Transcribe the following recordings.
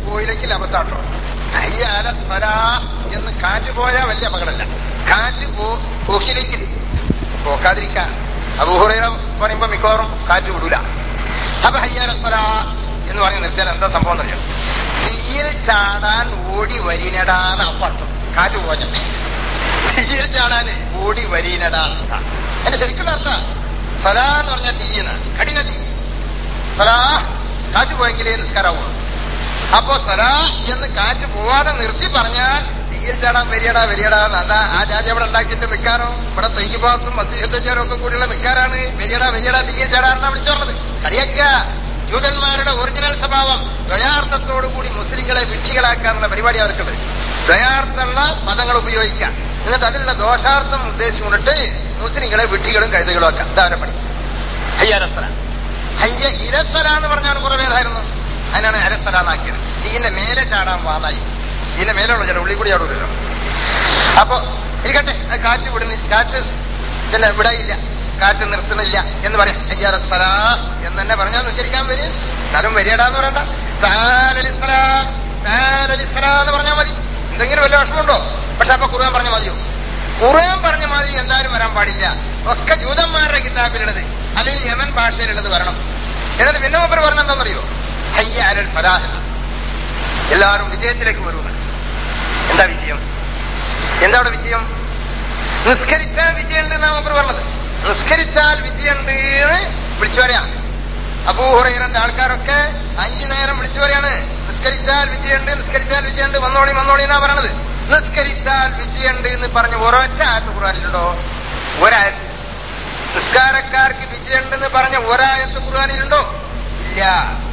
പോയില്ലെങ്കിൽ അബദ്ധാട്ടോ അയ്യാല സ്വലാ എന്ന് കാറ്റ് പോയാൽ വലിയ അപകടമല്ല കാറ്റ് പോ പോക്കില്ലെങ്കിൽ പോക്കാതിരിക്കാൻ അബൂഹുറൈറ പറയുമ്പോ മിക്കവാറും കാറ്റ് വിടൂല അപ്പൊ ഹയ്യാല സ്വലാ എന്ന് പറഞ്ഞ് നിർത്തിയാൽ എന്താ സംഭവം എന്നറിയാം തീയിൽ ചാടാൻ ഓടി വരിനടാന്ന് അപ്പർത്ഥം കാറ്റ് പോഞ്ഞെ തീയിൽ ചാടാൻ ഓടി വരീനടാന്ന് എന്റെ ശരിക്കുള്ള അർത്ഥം സലാ എന്ന് പറഞ്ഞാൽ തീയെന്ന് കഠിന തീ സലാ കാറ്റ് പോയെങ്കിലേ നിസ്കാരാവുള്ളൂ അപ്പോ സലാ എന്ന് കാറ്റ് പോവാതെ നിർത്തി പറഞ്ഞാൽ തീയിൽ ചാടാൻ വരിയടാ വരിയടാ അതാ ആ ജാതി അവിടെ ഉണ്ടാക്കിയിട്ട് നിൽക്കാനോ ഇവിടെ തയ്യബാത്തും മസീഹത്തച്ചാരും ഒക്കെ കൂടിയുള്ള നിൽക്കാനാണ് വരിയടാ വരിയടാ തീയിൽ ചാടാന്നാ വിളിച്ചു പറഞ്ഞത് കളിയക്ക ജൂതന്മാരുടെ ഒറിജിനൽ സ്വഭാവം ദ്വയാർത്ഥത്തോടു കൂടി മുസ്ലിങ്ങളെ വിഡ്ഢികളാക്കാനുള്ള പരിപാടി അവർക്കുണ്ട് ദ്വയാർത്ഥമുള്ള പദങ്ങൾ ഉപയോഗിക്കാം എന്നിട്ട് അതിലുള്ള ദോഷാർത്ഥം ഉദ്ദേശിച്ചുകൊണ്ടിട്ട് മുസ്ലിങ്ങളെ വിഡ്ഢികളും കഴുതുകളും ആക്കാം ഇതാവരെ പണി ഹയ്യാരസല ഹയ്യ ഇരസല എന്ന് പറഞ്ഞാൽ കുറെ പേരായിരുന്നു അതിനാണ് അരസല എന്നാക്കിയത് ഇതിന്റെ മേലെ ചാടാൻ വാതായി ഇതിന്റെ മേലുള്ള ചേട്ടാ ഉള്ളി കൂടി ചാടൂലല്ലോ അപ്പൊ ഇരിക്കട്ടെ അത് കാറ്റ് വിടുന്ന കാറ്റ് പിന്നെ വിടയില്ല കാറ്റ് നിർത്തുന്നില്ല എന്ന് പറയാം അയ്യാറസ്സല എന്ന് തന്നെ പറഞ്ഞാൽ നിസ്കരിക്കാൻ വരും എന്നാലും വരിയടാന്ന് പറയണ്ട താലലിസ്സല താലലിസ്സല എന്ന് പറഞ്ഞാൽ മതി എന്തെങ്കിലും വല്ല വിഷമമുണ്ടോ പക്ഷെ അപ്പൊ ഖുർആൻ പറഞ്ഞ മതിയോ ഖുർആൻ പറഞ്ഞ മാതിരി എന്തായാലും വരാൻ പാടില്ല ഒക്കെ ജൂതന്മാരുടെ കിതാബിലുള്ളത് അല്ലെങ്കിൽ യമൻ ഭാഷയിലുള്ളത് വരണം എന്നിട്ട് പിന്നെ മൂപ്പർ പറഞ്ഞ എന്താണെന്നറിയോ ഹയ്യ അലൽ ഫലാഹ് എല്ലാവരും വിജയത്തിലേക്ക് വരുന്നു എന്താ വിജയം എന്താ അവിടെ വിജയം നിസ്കരിച്ചാൽ വിജയമുണ്ട് എന്നാണ് മൂപ്പർ പറഞ്ഞത് നിസ്കരിച്ചാൽ വിജയമുണ്ട് എന്ന് വിളിച്ചു പറയാം അബൂഹുറൈറന്റെ ആൾക്കാരൊക്കെ അഞ്ചു നേരം വിളിച്ചു പറയാണ് നിസ്കരിച്ചാൽ വിജയമുണ്ട് നിസ്കരിച്ചാൽ വിജയമുണ്ട് വന്നോളി വന്നോളി എന്നാ പറയണത് നിസ്കരിച്ചാൽ വിജയമുണ്ട് എന്ന് പറഞ്ഞ ഒരൊറ്റ ആയത്ത് ഖുർആാനിലുണ്ടോ ഒരായത്ത് നിസ്കാരക്കാർക്ക് വിജയമുണ്ടെന്ന് പറഞ്ഞ ഒരായത്ത് ഖുർആാനിലുണ്ടോ ഇല്ല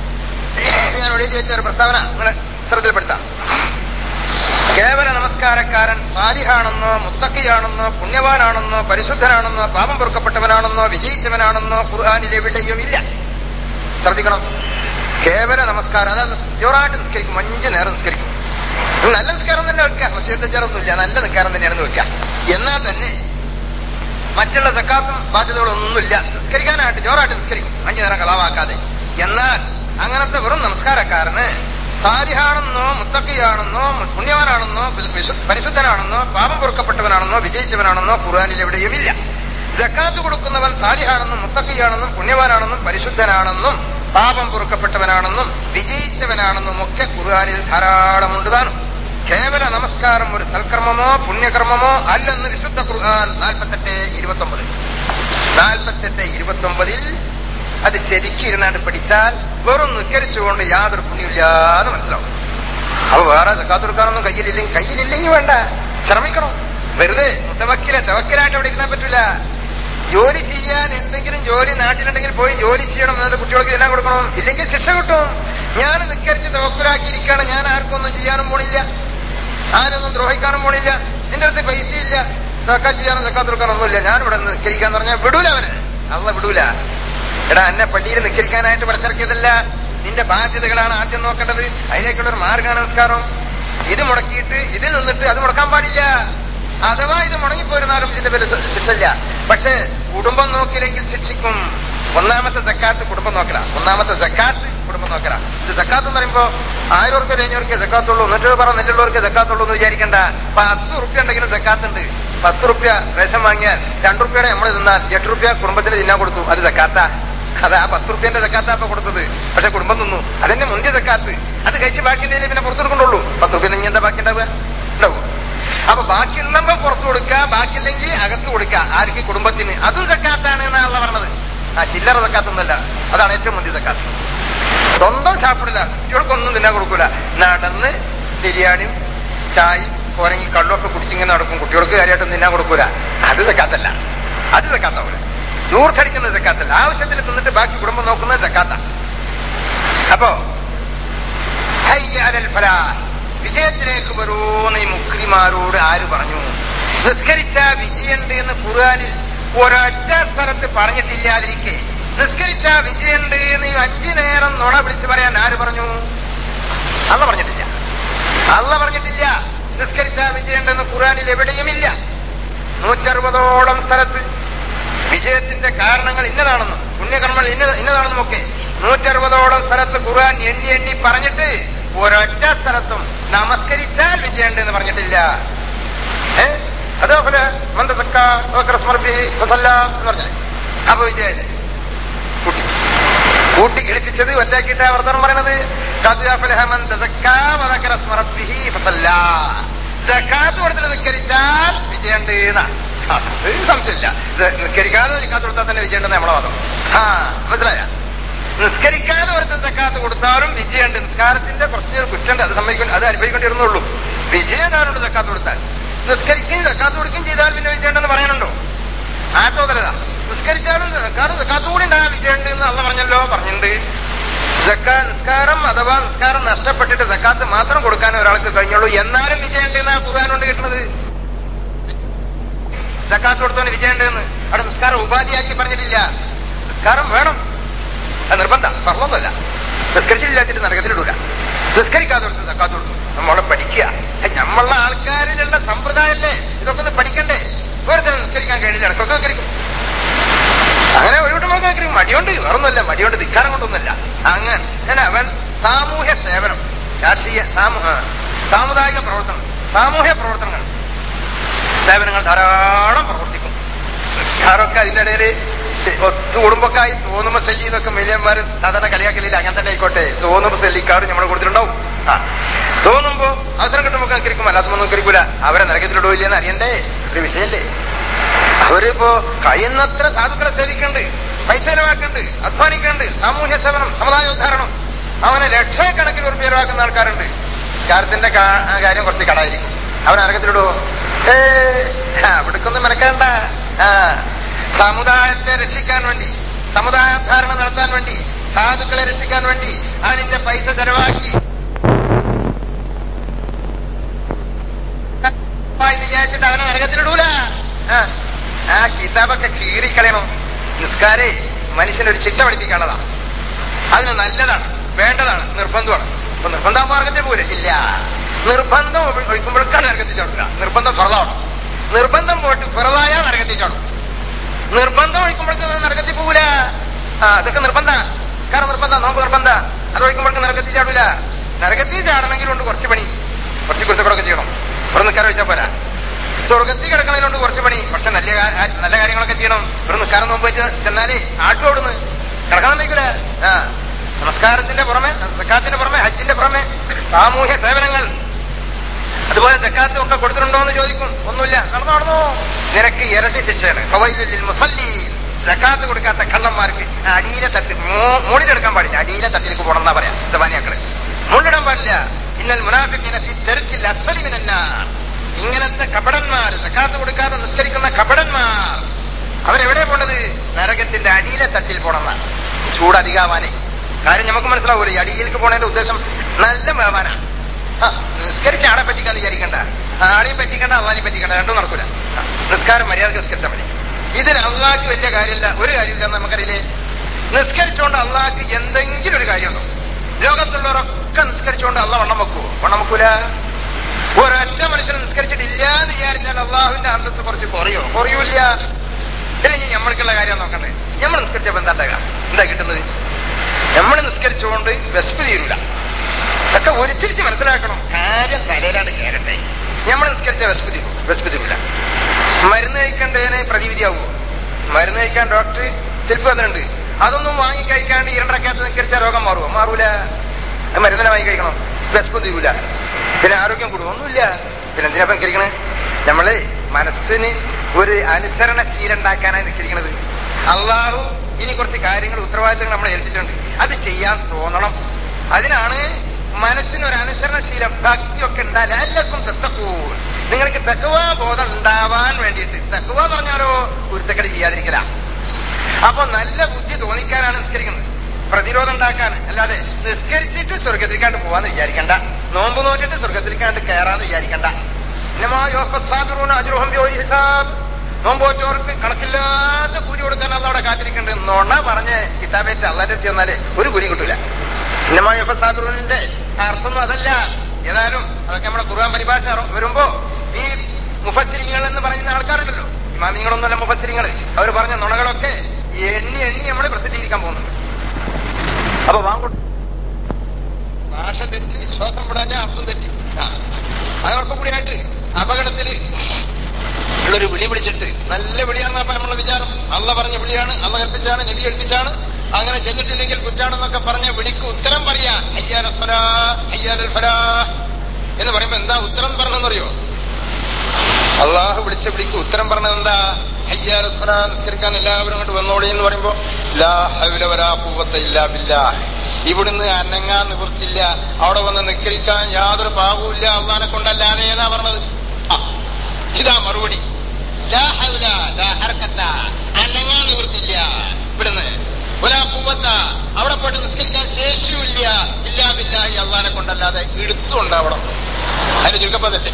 ഞാൻ എഴുതി വെച്ച ഒരു പ്രസ്താവന നിങ്ങളെ ശ്രദ്ധയിൽപ്പെടുത്താം കേവല നമസ്കാരക്കാരൻ സാലിഹാണെന്നോ മുത്തക്കിയാണെന്നോ പുണ്യവാനാണെന്നോ പരിശുദ്ധനാണെന്നോ പാപം പൊറുക്കപ്പെട്ടവനാണെന്നോ വിജയിച്ചവനാണെന്നോ ഖുർആാനിൽ എവിടെയും ഇല്ല ശ്രദ്ധിക്കണം കേവല നമസ്കാരം അതായത് ജോറായിട്ട് നിസ്കരിക്കും അഞ്ച് നേരം നിസ്കരിക്കും നല്ല നിസ്കാരം തന്നെ വെക്കുക മസീദൊന്നുമില്ല നല്ല നിസ്കാരം തന്നെയാണെന്ന് വെക്കുക എന്നാൽ തന്നെ മറ്റുള്ള സക്കാത്തും ബാധ്യതകളൊന്നുമില്ല നിസ്കരിക്കാനായിട്ട് ജോറായിട്ട് നിസ്കരിക്കും അഞ്ചു നേരം കളവാക്കാതെ എന്നാൽ അങ്ങനത്തെ വെറും നമസ്കാരക്കാരന് സാരിഹാണെന്നോ മുത്തക്കിയാണെന്നോ പുണ്യവാനാണെന്നോ വിശു- പരിശുദ്ധനാണെന്നോ പാപം പൊറുക്കപ്പെട്ടവനാണെന്നോ വിജയിച്ചവനാണെന്നോ ഖുർആാനിൽ എവിടെയും ഇല്ല ജക്കാത്ത് കൊടുക്കുന്നവൻ സാലിഹാണെന്നും മുത്തക്കിയാണെന്നും പുണ്യവാനാണെന്നും പരിശുദ്ധനാണെന്നും പാപം പൊറുക്കപ്പെട്ടവനാണെന്നും വിജയിച്ചവനാണെന്നും ഒക്കെ ഖുർആാനിൽ ധാരാളമുണ്ട് താനും കേവല നമസ്കാരം ഒരു സൽക്കർമ്മമോ പുണ്യകർമ്മമോ അല്ലെന്ന് വിശുദ്ധ ഖുർആൻ നാൽപ്പത്തെട്ട് ഇരുപത്തി ഒമ്പത് നാൽപ്പത്തെട്ട് ഇരുപത്തി ഒമ്പതിൽ അത് ശരിക്കും ഇരുന്നാണ്ട് പഠിച്ചാൽ വെറും നിക്കരിച്ചുകൊണ്ട് യാതൊരു പുണ്യമില്ലാന്ന് മനസ്സിലാവും അപ്പൊ വേറെ സക്കാത്തെടുക്കാനൊന്നും കയ്യിലില്ലെങ്കിൽ കയ്യിലില്ലെങ്കിൽ വേണ്ട ശ്രമിക്കണം വെറുതെ മുത്തവക്കിലെ തവക്കിലായിട്ട് അവിടെ ഇരുന്നാൻ പറ്റൂല ജോലി ചെയ്യാൻ എന്തെങ്കിലും ജോലി നാട്ടിലുണ്ടെങ്കിൽ പോയി ജോലി ചെയ്യണം എന്നിട്ട് കുട്ടികൾക്ക് എല്ലാം കൊടുക്കണം ഇല്ലെങ്കിൽ ശിക്ഷ കിട്ടും ഞാൻ നിക്കരിച്ച് തവക്കുലാക്കിയിരിക്കുകയാണ് ഞാൻ ആർക്കൊന്നും ചെയ്യാനും പോണില്ല ആരൊന്നും ദ്രോഹിക്കാനും പോണില്ല എന്റെ അടുത്ത് പൈസയില്ല സക്കാ ചെയ്യാനും സക്കാത്ത് കൊടുക്കാനൊന്നുമില്ല ഞാൻ ഇവിടെ നിസ്കരിക്കാന്ന് പറഞ്ഞാൽ വിടൂല അവന് അള്ള വിടൂല എടാ എന്നെ പള്ളിയിൽ നിസ്കരിക്കാനായിട്ട് പഠിച്ചിറക്കിയതല്ല നിന്റെ ബാധ്യതകളാണ് ആദ്യം നോക്കേണ്ടത് അതിലേക്കുള്ള ഒരു മാർഗമാണ് നിസ്കാരം ഇത് മുടക്കിയിട്ട് ഇതിൽ നിന്നിട്ട് അത് മുടക്കാൻ പാടില്ല അഥവാ ഇത് മുടങ്ങിപ്പോരുന്നാലും ഇതിന്റെ പേര് ശി- ശിക്ഷയില്ല പക്ഷേ കുടുംബം നോക്കിയില്ലെങ്കിൽ ശിക്ഷിക്കും ഒന്നാമത്തെ ജക്കാത്ത് കുടുംബം നോക്കല ഒന്നാമത്തെ ജക്കാത്ത് കുടുംബം നോക്കല ഇത് ജക്കാത്ത് എന്ന് പറയുമ്പോ ആയിരം ഉറുപ്പ്യ കഴിഞ്ഞവർക്ക് ജക്കാത്തുള്ളൂ എന്നിട്ട് പറ നെല്ലുള്ളവർക്ക് ജക്കാത്തുള്ളൂ എന്ന് വിചാരിക്കണ്ട പത്ത് ഉറുപ്പ്യ ഉണ്ടെങ്കിലും ജക്കാത്തുണ്ട് പത്ത് ഉറുപ്പ്യ റേഷൻ വാങ്ങിയാൽ രണ്ടു റുപ്യയുടെ നമ്മൾ തിന്നാൽ എട്ട് റുപ്യ കുടുംബത്തിന് തിന്നാൻ കൊടുത്തു അത് ജക്കാത്ത അത് ആ പത്ത് റുപ്യന്റെ ജക്കാത്ത ഇപ്പൊ കൊടുത്തത് പക്ഷെ കുടുംബം തിന്നു അതെന്നെ മുന്തിയ ജക്കാത്ത് അത് കഴിച്ച് ബാക്കിയുണ്ടെങ്കിൽ പിന്നെ പുറത്തു കൊടുക്കണ്ടുള്ളൂ പത്ത് റുപ്യ നിങ്ങൾ എന്താ ബാക്കി ഉണ്ടാവുക ഉണ്ടാവും അപ്പൊ ബാക്കിയുള്ളപ്പോ പുറത്തു കൊടുക്കുക ബാക്കിയില്ലെങ്കിൽ അകത്ത് കൊടുക്കുക ആർക്ക് കുടുംബത്തിന് അതും സക്കാത്താണ് എന്നാണല്ലോ പറഞ്ഞത് ആ ചില്ലറ സക്കാത്തൊന്നുമല്ല അതാണ് ഏറ്റവും മുന്തിയ സക്കാത്ത് സ്വന്തം സാപ്പിടില്ല കുട്ടികൾക്കൊന്നും തിന്നാൻ കൊടുക്കൂല നടന്ന് ബിരിയാണിയും ചായയും കോരങ്ങി കള്ളുമൊക്കെ കുടിച്ചിങ്ങനെ നടക്കും കുട്ടികൾക്ക് കാര്യമായിട്ടും തിന്നാൻ കൊടുക്കൂല അത് സക്കാത്തല്ല അത് സക്കാത്താവൂല ദൂർത്തടിക്കുന്നത് സക്കാത്തല്ല ആവശ്യത്തിന് തിന്നിട്ട് ബാക്കി കുടുംബം നോക്കുന്നത് സക്കാത്ത അപ്പോ ഹയ്യ അലൽ ഫലാഹ്. വിജയത്തിലേക്ക് വരൂന്ന് ഈ മുക്രിമാരോട് ആര് പറഞ്ഞു നിസ്കരിച്ച വിജയുണ്ട് എന്ന് ഖുർആാനിൽ ഒരൊറ്റ സ്ഥലത്ത് പറഞ്ഞിട്ടില്ലാതിരിക്കെ നിസ്കരിച്ച വിജയുണ്ട് എന്ന് ഈ അഞ്ചു നേരം നുണ വിളിച്ചു പറയാൻ ആര് പറഞ്ഞു അല്ല പറഞ്ഞിട്ടില്ല അല്ല പറഞ്ഞിട്ടില്ല നിസ്കരിച്ച വിജയുണ്ടെന്ന് ഖുർആാനിൽ എവിടെയുമില്ല നൂറ്ററുപതോളം സ്ഥലത്ത് വിജയത്തിന്റെ കാരണങ്ങൾ ഇന്നതാണെന്നും പുണ്യകർമ്മങ്ങൾ ഇന്ന ഇന്നതാണെന്നും ഒക്കെ നൂറ്ററുപതോളം സ്ഥലത്ത് ഖുർആൻ എണ്ണി എണ്ണി പറഞ്ഞിട്ട് ഒരൊറ്റ പറഞ്ഞിട്ടില്ല ഏ അതേപോലെ മന്ദസക്ക സ്മർബി ഫസല്ല എന്ന് പറഞ്ഞാൽ അപ്പൊ വിജയല്ലേ കൂട്ടി കൂട്ടി കിളിപ്പിച്ചത് ഒറ്റാക്കിയിട്ട് വർത്തനം പറയണത് ജക്കാത്ത് കൊടുത്തിട്ട് നിസ്കരിച്ചാൽ വിജയണ്ട് എന്നാണ് ആ, ഒരു സംശയമില്ല ഇത് നിസ്കരിക്കാതെ ജക്കാത്ത് കൊടുത്താൽ തന്നെ വിജയണ്ടെന്ന് നമ്മളെ വാദം ആ മനസ്സിലായ നിസ്കരിക്കാതെ ഒരുത്തൻ ജക്കാത്ത് കൊടുത്താലും വിജയമുണ്ട് നിസ്കാരത്തിന്റെ കുറച്ചൊരു കുറ്റുണ്ട് അത് സമ്മതിക്കും അത് അനുഭവിക്കേണ്ടി വരുന്നുള്ളൂ വിജയം ആരുണ്ട് ജക്കാത്ത് കൊടുത്താൽ നിസ്കരിക്കുകയും ജക്കാത്ത് കൊടുക്കുകയും ചെയ്താൽ പിന്നെ വിജയമുണ്ടെന്ന് പറയാനുണ്ടോ ആട്ടോതലതാ നിസ്കരിച്ചാലും ജക്കാത്ത് ജക്കാത്ത് കൂടി ഉണ്ടാകാൻ വിജയമുണ്ട് എന്ന് അള്ള പറഞ്ഞല്ലോ പറഞ്ഞിട്ടുണ്ട് ജക്കാ നിസ്കാരം അഥവാ നിസ്കാരം നഷ്ടപ്പെട്ടിട്ട് ജക്കാത്ത് മാത്രം കൊടുക്കാൻ ഒരാൾക്ക് കഴിഞ്ഞുള്ളൂ എന്നാലും വിജയമുണ്ട് എന്നാ ഖുർആാനുണ്ട് കിട്ടുന്നത് ജക്കാത്ത് കൊടുത്തോണ്ട് വിജയമുണ്ട് എന്ന് അവിടെ നിസ്കാരം ഉപാധിയാക്കി പറഞ്ഞിട്ടില്ല നിസ്കാരം വേണം അത് നിർബന്ധം പറഞ്ഞൊന്നുമല്ല നിസ്കരിച്ചില്ലാച്ചിട്ട് നരകത്തിലിടൂല നിസ്കരിക്കാതെ കൊടുത്ത് ജക്കാത്ത് കൊടുത്തു നമ്മളെ പഠിക്കുക ഹേ, നമ്മളുടെ ആൾക്കാരിലുള്ള സമ്പ്രദായമല്ലേ ഇതൊക്കെ ഒന്ന് പഠിക്കണ്ടേ വെറുതെ നിസ്കരിക്കാൻ കഴിഞ്ഞില്ല ഇടക്കൊക്കെ നിസ്കരിക്കും അങ്ങനെ ഒഴിവിട്ടുമ്പോൾ കേൾക്കും മടിയുണ്ട് വേറൊന്നുമല്ല മടിയുണ്ട് ധിക്കാരം കൊണ്ടൊന്നുമല്ല അങ്ങനെ ഞാൻ അവൻ സാമൂഹ്യ സേവനം രാഷ്ട്രീയ സാമൂ- ആ, സാമുദായിക പ്രവർത്തനം സാമൂഹ്യ പ്രവർത്തനങ്ങൾ സേവനങ്ങൾ ധാരാളം പ്രവർത്തിക്കും നിസ്കാരമൊക്കെ അതിന്റെ ഇടയിൽ ഒത്തുകുടുംബക്കായി തോന്നുമ്പോ സെല്ലിന്നൊക്കെ മില്യന്മാർ സാധാരണ കളിയാക്കലില്ല അങ്ങനെ തന്നെ ആയിക്കോട്ടെ തോന്നുമ്പോ സെല്ലിക്കാർ നമ്മുടെ കൊടുത്തിട്ടുണ്ടാവും ആ തോന്നുമ്പോ അവസരം കിട്ടുമ്പോ കരിക്കും അല്ലാത്തമൊന്നും കരിക്കൂല അവരെ നരകത്തിലിടോ ഇല്ലെന്ന് അറിയണ്ടേ ഒരു വിഷയല്ലേ അവരിപ്പോ കഴിയുന്നത്ര സാധുക്കളെ സേവിക്കുന്നുണ്ട് പൈസ ചെലവാക്കുന്നുണ്ട് അധ്വാനിക്കുന്നുണ്ട് സാമൂഹ്യ സേവനം സമുദായോദ്ധാരണം അവനെ ലക്ഷക്കണക്കിന് ഉറുപ്പ് ചെലവാക്കുന്ന ആൾക്കാരുണ്ട് നിസ്കാരത്തിന്റെ കാ- ആ കാര്യം കുറച്ച് കടായിരിക്കും അവൻ നരകത്തിലിടുവോ ഏ അവിടേക്കൊന്നും മെനക്കേണ്ട ആ സമുദായത്തെ രക്ഷിക്കാൻ വേണ്ടി സമുദായോദ്ധാരണം നടത്താൻ വേണ്ടി സാധുക്കളെ രക്ഷിക്കാൻ വേണ്ടി അതിന്റെ പൈസ ചെലവാക്കി എന്ന് വിചാരിച്ചിട്ട് അവനെ നരകത്തിലിടൂല ആ, ആ കിതാബൊക്കെ കീറിക്കളയണം നിസ്കാരേ മനുഷ്യനൊരു ചിട്ട പഠിപ്പിക്കാനുള്ളതാണ് അതിന് നല്ലതാണ് വേണ്ടതാണ് നിർബന്ധമാണ് അപ്പൊ നിർബന്ധ മാർഗത്തെ പോലെ ഇല്ല നിർബന്ധം ഒഴി- ഒഴിക്കുമ്പോഴേക്കാണ് നരകത്തിൽ ചാടില്ല നിർബന്ധം ഫറലാണ് നിർബന്ധം പോയിട്ട് ഫിറതായ നരകത്തിൽ ചാടും നിർബന്ധം ഒഴിക്കുമ്പോഴേക്കും നരകത്തിൽ പോകൂല ആ അതൊക്കെ നിർബന്ധ കാരണം നിർബന്ധ നോമ്പ് നിർബന്ധ അത് ഒഴിക്കുമ്പോഴേക്കും നരകത്തിൽ ചാടൂല നരകത്തിൽ ചാടണമെങ്കിലുണ്ട് കുറച്ച് പണി കുറച്ച് കുരുത്തക്കടൊക്കെ ചെയ്യണം ഇവിടെ നിൽക്കാറ് വെച്ചാൽ പോരാ സ്വർഗത്തിൽ കിടക്കണതിനുണ്ട് കുറച്ച് പണി പക്ഷെ നല്ല കാ- നല്ല കാര്യങ്ങളൊക്കെ ചെയ്യണം ഇവിടെ നിൽക്കാറ് നോമ്പ് വെച്ച് ചെന്നാലേ ആട്ടോടുന്ന് കിടക്കാൻ സമ്മതിക്കൂല ആ നമസ്കാരത്തിന്റെ പുറമെ സക്കാത്തിന്റെ പുറമെ ഹജ്ജിന്റെ പുറമെ സാമൂഹ്യ സേവനങ്ങൾ അതുപോലെ ജക്കാത്ത് ഒക്കെ കൊടുത്തിട്ടുണ്ടോ എന്ന് ചോദിക്കും ഒന്നുമില്ല നടന്നു നടന്നു നിനക്ക് ഇരട്ടി ശിക്ഷയാണ് ഫവൈലുൽ മുസല്ലീൻ ജക്കാത്ത് കൊടുക്കാത്ത കള്ളന്മാർക്ക് അടിയിലെ തട്ട് മോ- മുകളിലെടുക്കാൻ പാടില്ല അടിയിലെ തട്ടിലേക്ക് പോകണം എന്നാ പറയാം തവാനിയാക്കള് മുകളിലിടാൻ പാടില്ല ഇന്നൽ മുനാഫിക്കിനെ തിരക്കിൽ അസ്വലിമിനല്ല ഇങ്ങനത്തെ കപടന്മാർ ജക്കാത്ത് കൊടുക്കാതെ നിസ്കരിക്കുന്ന കപടന്മാർ അവരെവിടെ പോണ്ടത് നരകത്തിന്റെ അടിയിലെ തട്ടിൽ പോണെന്നാണ് ചൂട് അധികാവാനേ കാര്യം നമുക്ക് മനസ്സിലാവൂല ഈ അടിയിലേക്ക് പോണതിന്റെ ഉദ്ദേശം നല്ല മേവാനാണ് ആ, നിസ്കരിച്ച ആളെ പറ്റിക്കാന്ന് വിചാരിക്കണ്ട ആളെയും പറ്റിക്കണ്ട അള്ളാനെയും പറ്റിക്കണ്ട രണ്ടും നടക്കൂല ആ, നിസ്കാരം മര്യാദക്ക് നിസ്കരിച്ചാൽ മതി ഇതിൽ അള്ളാഹ്ക്ക് വലിയ കാര്യമില്ല ഒരു കാര്യമില്ല എന്ന് നമുക്കറിയില്ലേ നിസ്കരിച്ചുകൊണ്ട് അള്ളാഹ്ക്ക് എന്തെങ്കിലും ഒരു കാര്യമുണ്ടോ ലോകത്തുള്ളവരൊക്കെ നിസ്കരിച്ചുകൊണ്ട് അള്ളാഹ് വണ്ണം വെക്കുവോ വണ്ണം വെക്കൂല ഒരൊറ്റ മനുഷ്യൻ നിസ്കരിച്ചിട്ടില്ല എന്ന് വിചാരിച്ചാൽ അള്ളാഹുവിന്റെ അന്തസ് കുറച്ച് കുറയോ കുറയൂല ഇല്ലെങ്കിൽ നമ്മൾക്കുള്ള കാര്യം നോക്കണ്ടേ നമ്മൾ നിസ്കരിച്ചപ്പോ എന്താ ഉണ്ടാകുക? എന്താ കിട്ടുന്നത് നമ്മൾ നിസ്കരിച്ചുകൊണ്ട് വിശപ്പ് തീരൂല ഒക്കെ ഉരുത്തിരിച്ച് മനസ്സിലാക്കണം കാര്യം തലയിലാണ് കയറട്ടെ നമ്മൾ നിസ്കരിച്ച വിശപ്പ് തീരും വിശപ്പ് തീരൂല മരുന്ന് കഴിക്കേണ്ടതിന് പ്രതിവിധിയാവുമോ മരുന്ന് കഴിക്കാൻ ഡോക്ടർ ചിലപ്പോൾ അതിനുണ്ട് അതൊന്നും വാങ്ങി കഴിക്കാണ്ട് ഇരണ്ടരക്കകത്ത് നിസ്കരിച്ച രോഗം മാറുമോ മാറൂല അത് മരുന്നിനെ വാങ്ങി കഴിക്കണം വിശപ്പ് തീരൂല പിന്നെ ആരോഗ്യം കൂടും ഒന്നുമില്ല പിന്നെ എന്തിനാ നിസ്കരിക്കണേ നമ്മള് മനസ്സിന് ഒരു അനുസരണശീലം ഉണ്ടാക്കാനായി നിസ്കരിക്കണത് അള്ളാഹു ഇനി കുറച്ച് കാര്യങ്ങൾ ഉത്തരവാദിത്തങ്ങൾ നമ്മളെ ഏൽപ്പിച്ചിട്ടുണ്ട് അത് ചെയ്യാൻ തോന്നണം അതിനാണ് മനസ്സിന് ഒരു അനുസരണശീലം ഭക്തിയൊക്കെ ഉണ്ടായാൽ എല്ലാവർക്കും തെത്തക്കൂൾ നിങ്ങൾക്ക് തെക്കുവാ ബോധം ഉണ്ടാവാൻ വേണ്ടിയിട്ട് തെക്കുവ എന്ന് പറഞ്ഞാലോ കുരുത്തക്കടി ചെയ്യാതിരിക്കല അപ്പൊ നല്ല ബുദ്ധി തോന്നിക്കാനാണ് നിസ്കരിക്കുന്നത് പ്രതിരോധം ഉണ്ടാക്കാൻ അല്ലാതെ നിസ്കരിച്ചിട്ട് സ്വർഗത്തിലേക്കാണ്ട് പോവാന്ന് വിചാരിക്കണ്ട നോമ്പ് നോക്കിയിട്ട് സ്വർഗത്തിലേക്കാണ്ട് കയറാന്ന് വിചാരിക്കണ്ട ഇന്നമാ യോഫസാബിറൂന അജ്റുഹും ബിഗൈരി ഹിസാബ് നോമ്പോറ്റവർക്ക് കണക്കില്ലാത്ത കൂലി കൊടുക്കാൻ അല്ല അവിടെ കാത്തിരിക്കുന്നുണ്ട് നോണ പറഞ്ഞ് കിതാബേറ്റ് അള്ളാന്റെ അടുത്ത് ചെന്നാല് ഒരു കൂലിയും കിട്ടൂല ഇന്നമാ യോഫസാബിറൂനിന്റെ അർത്ഥമൊന്നും അതല്ല ഏതായാലും അതൊക്കെ നമ്മുടെ ഖുർആൻ പരിഭാഷ വരുമ്പോ ഈ മുഫത്തിരിങ്ങൾ എന്ന് പറയുന്ന ആൾക്കാരുണ്ടല്ലോ ഇമാമിങ്ങളൊന്നുമല്ല മുഫത്തിരിങ്ങൾ അവർ പറഞ്ഞ നുണകളൊക്കെ എണ്ണി എണ്ണി നമ്മളെ പ്രസിദ്ധീകരിക്കാൻ പോകുന്നുണ്ട് അപ്പൊ വാങ്ങോട്ട് ഭാഷ തെറ്റി ശ്വാസം വിടാഞ്ഞ അർത്ഥം തെറ്റി ആ. അതോടൊപ്പം കൂടിയായിട്ട് അപകടത്തില് ഉള്ളൊരു വിളി വിളിച്ചിട്ട് നല്ല വിളിയാണെന്ന് അപ്പൊ നമ്മളെ വിചാരം അള്ള പറഞ്ഞ വിളിയാണ് അള്ള കൽപ്പിച്ചാണ് നബി കൽപ്പിച്ചാണ് അങ്ങനെ ചെന്നിട്ടില്ലെങ്കിൽ കുറ്റാണെന്നൊക്കെ പറഞ്ഞ വിളിക്ക് ഉത്തരം പറയാ അയ്യാൽ ഫലാ അയ്യാൽ ഫലാ എന്ന് പറയുമ്പോ എന്താ ഉത്തരം പറഞ്ഞെന്നറിയോ അള്ളാഹു വിളിച്ച വിളിക്ക് ഉത്തരം പറഞ്ഞത് എന്താ അയ്യാൽ ഫലാ നിസ്കരിക്കാൻ എല്ലാവരും അങ്ങോട്ട് വന്നോളി എന്ന് പറയുമ്പോ ലാ ഹൗല വലാ ഖുവ്വത്ത ഇല്ലാ ബില്ലാഹ് ഇവിടുന്ന് അനങ്ങാൻ നിവൃത്തില്ല അവിടെ വന്ന് നിക്കരിക്കാൻ യാതൊരു പാവവുമില്ല അള്ളഹാനെ കൊണ്ടല്ലാതെ ഏതാ പറഞ്ഞത് ആ ഇതാ മറുപടി ലാ ഹൗല ലാ ഹർക്കത്ത അനങ്ങാൻ നിവൃത്തില്ല ഇവിടുന്ന് ഒരാ പൂവത്ത അവിടെ പോയിട്ട് നിസ്കരിക്കാൻ ശേഷിയുമില്ല ഇല്ല ബില്ലാഹി അള്ളഹാനെ കൊണ്ടല്ലാതെ എടുത്തുണ്ടാവണം അതിന് ചുരുക്കപ്പതല്ലേ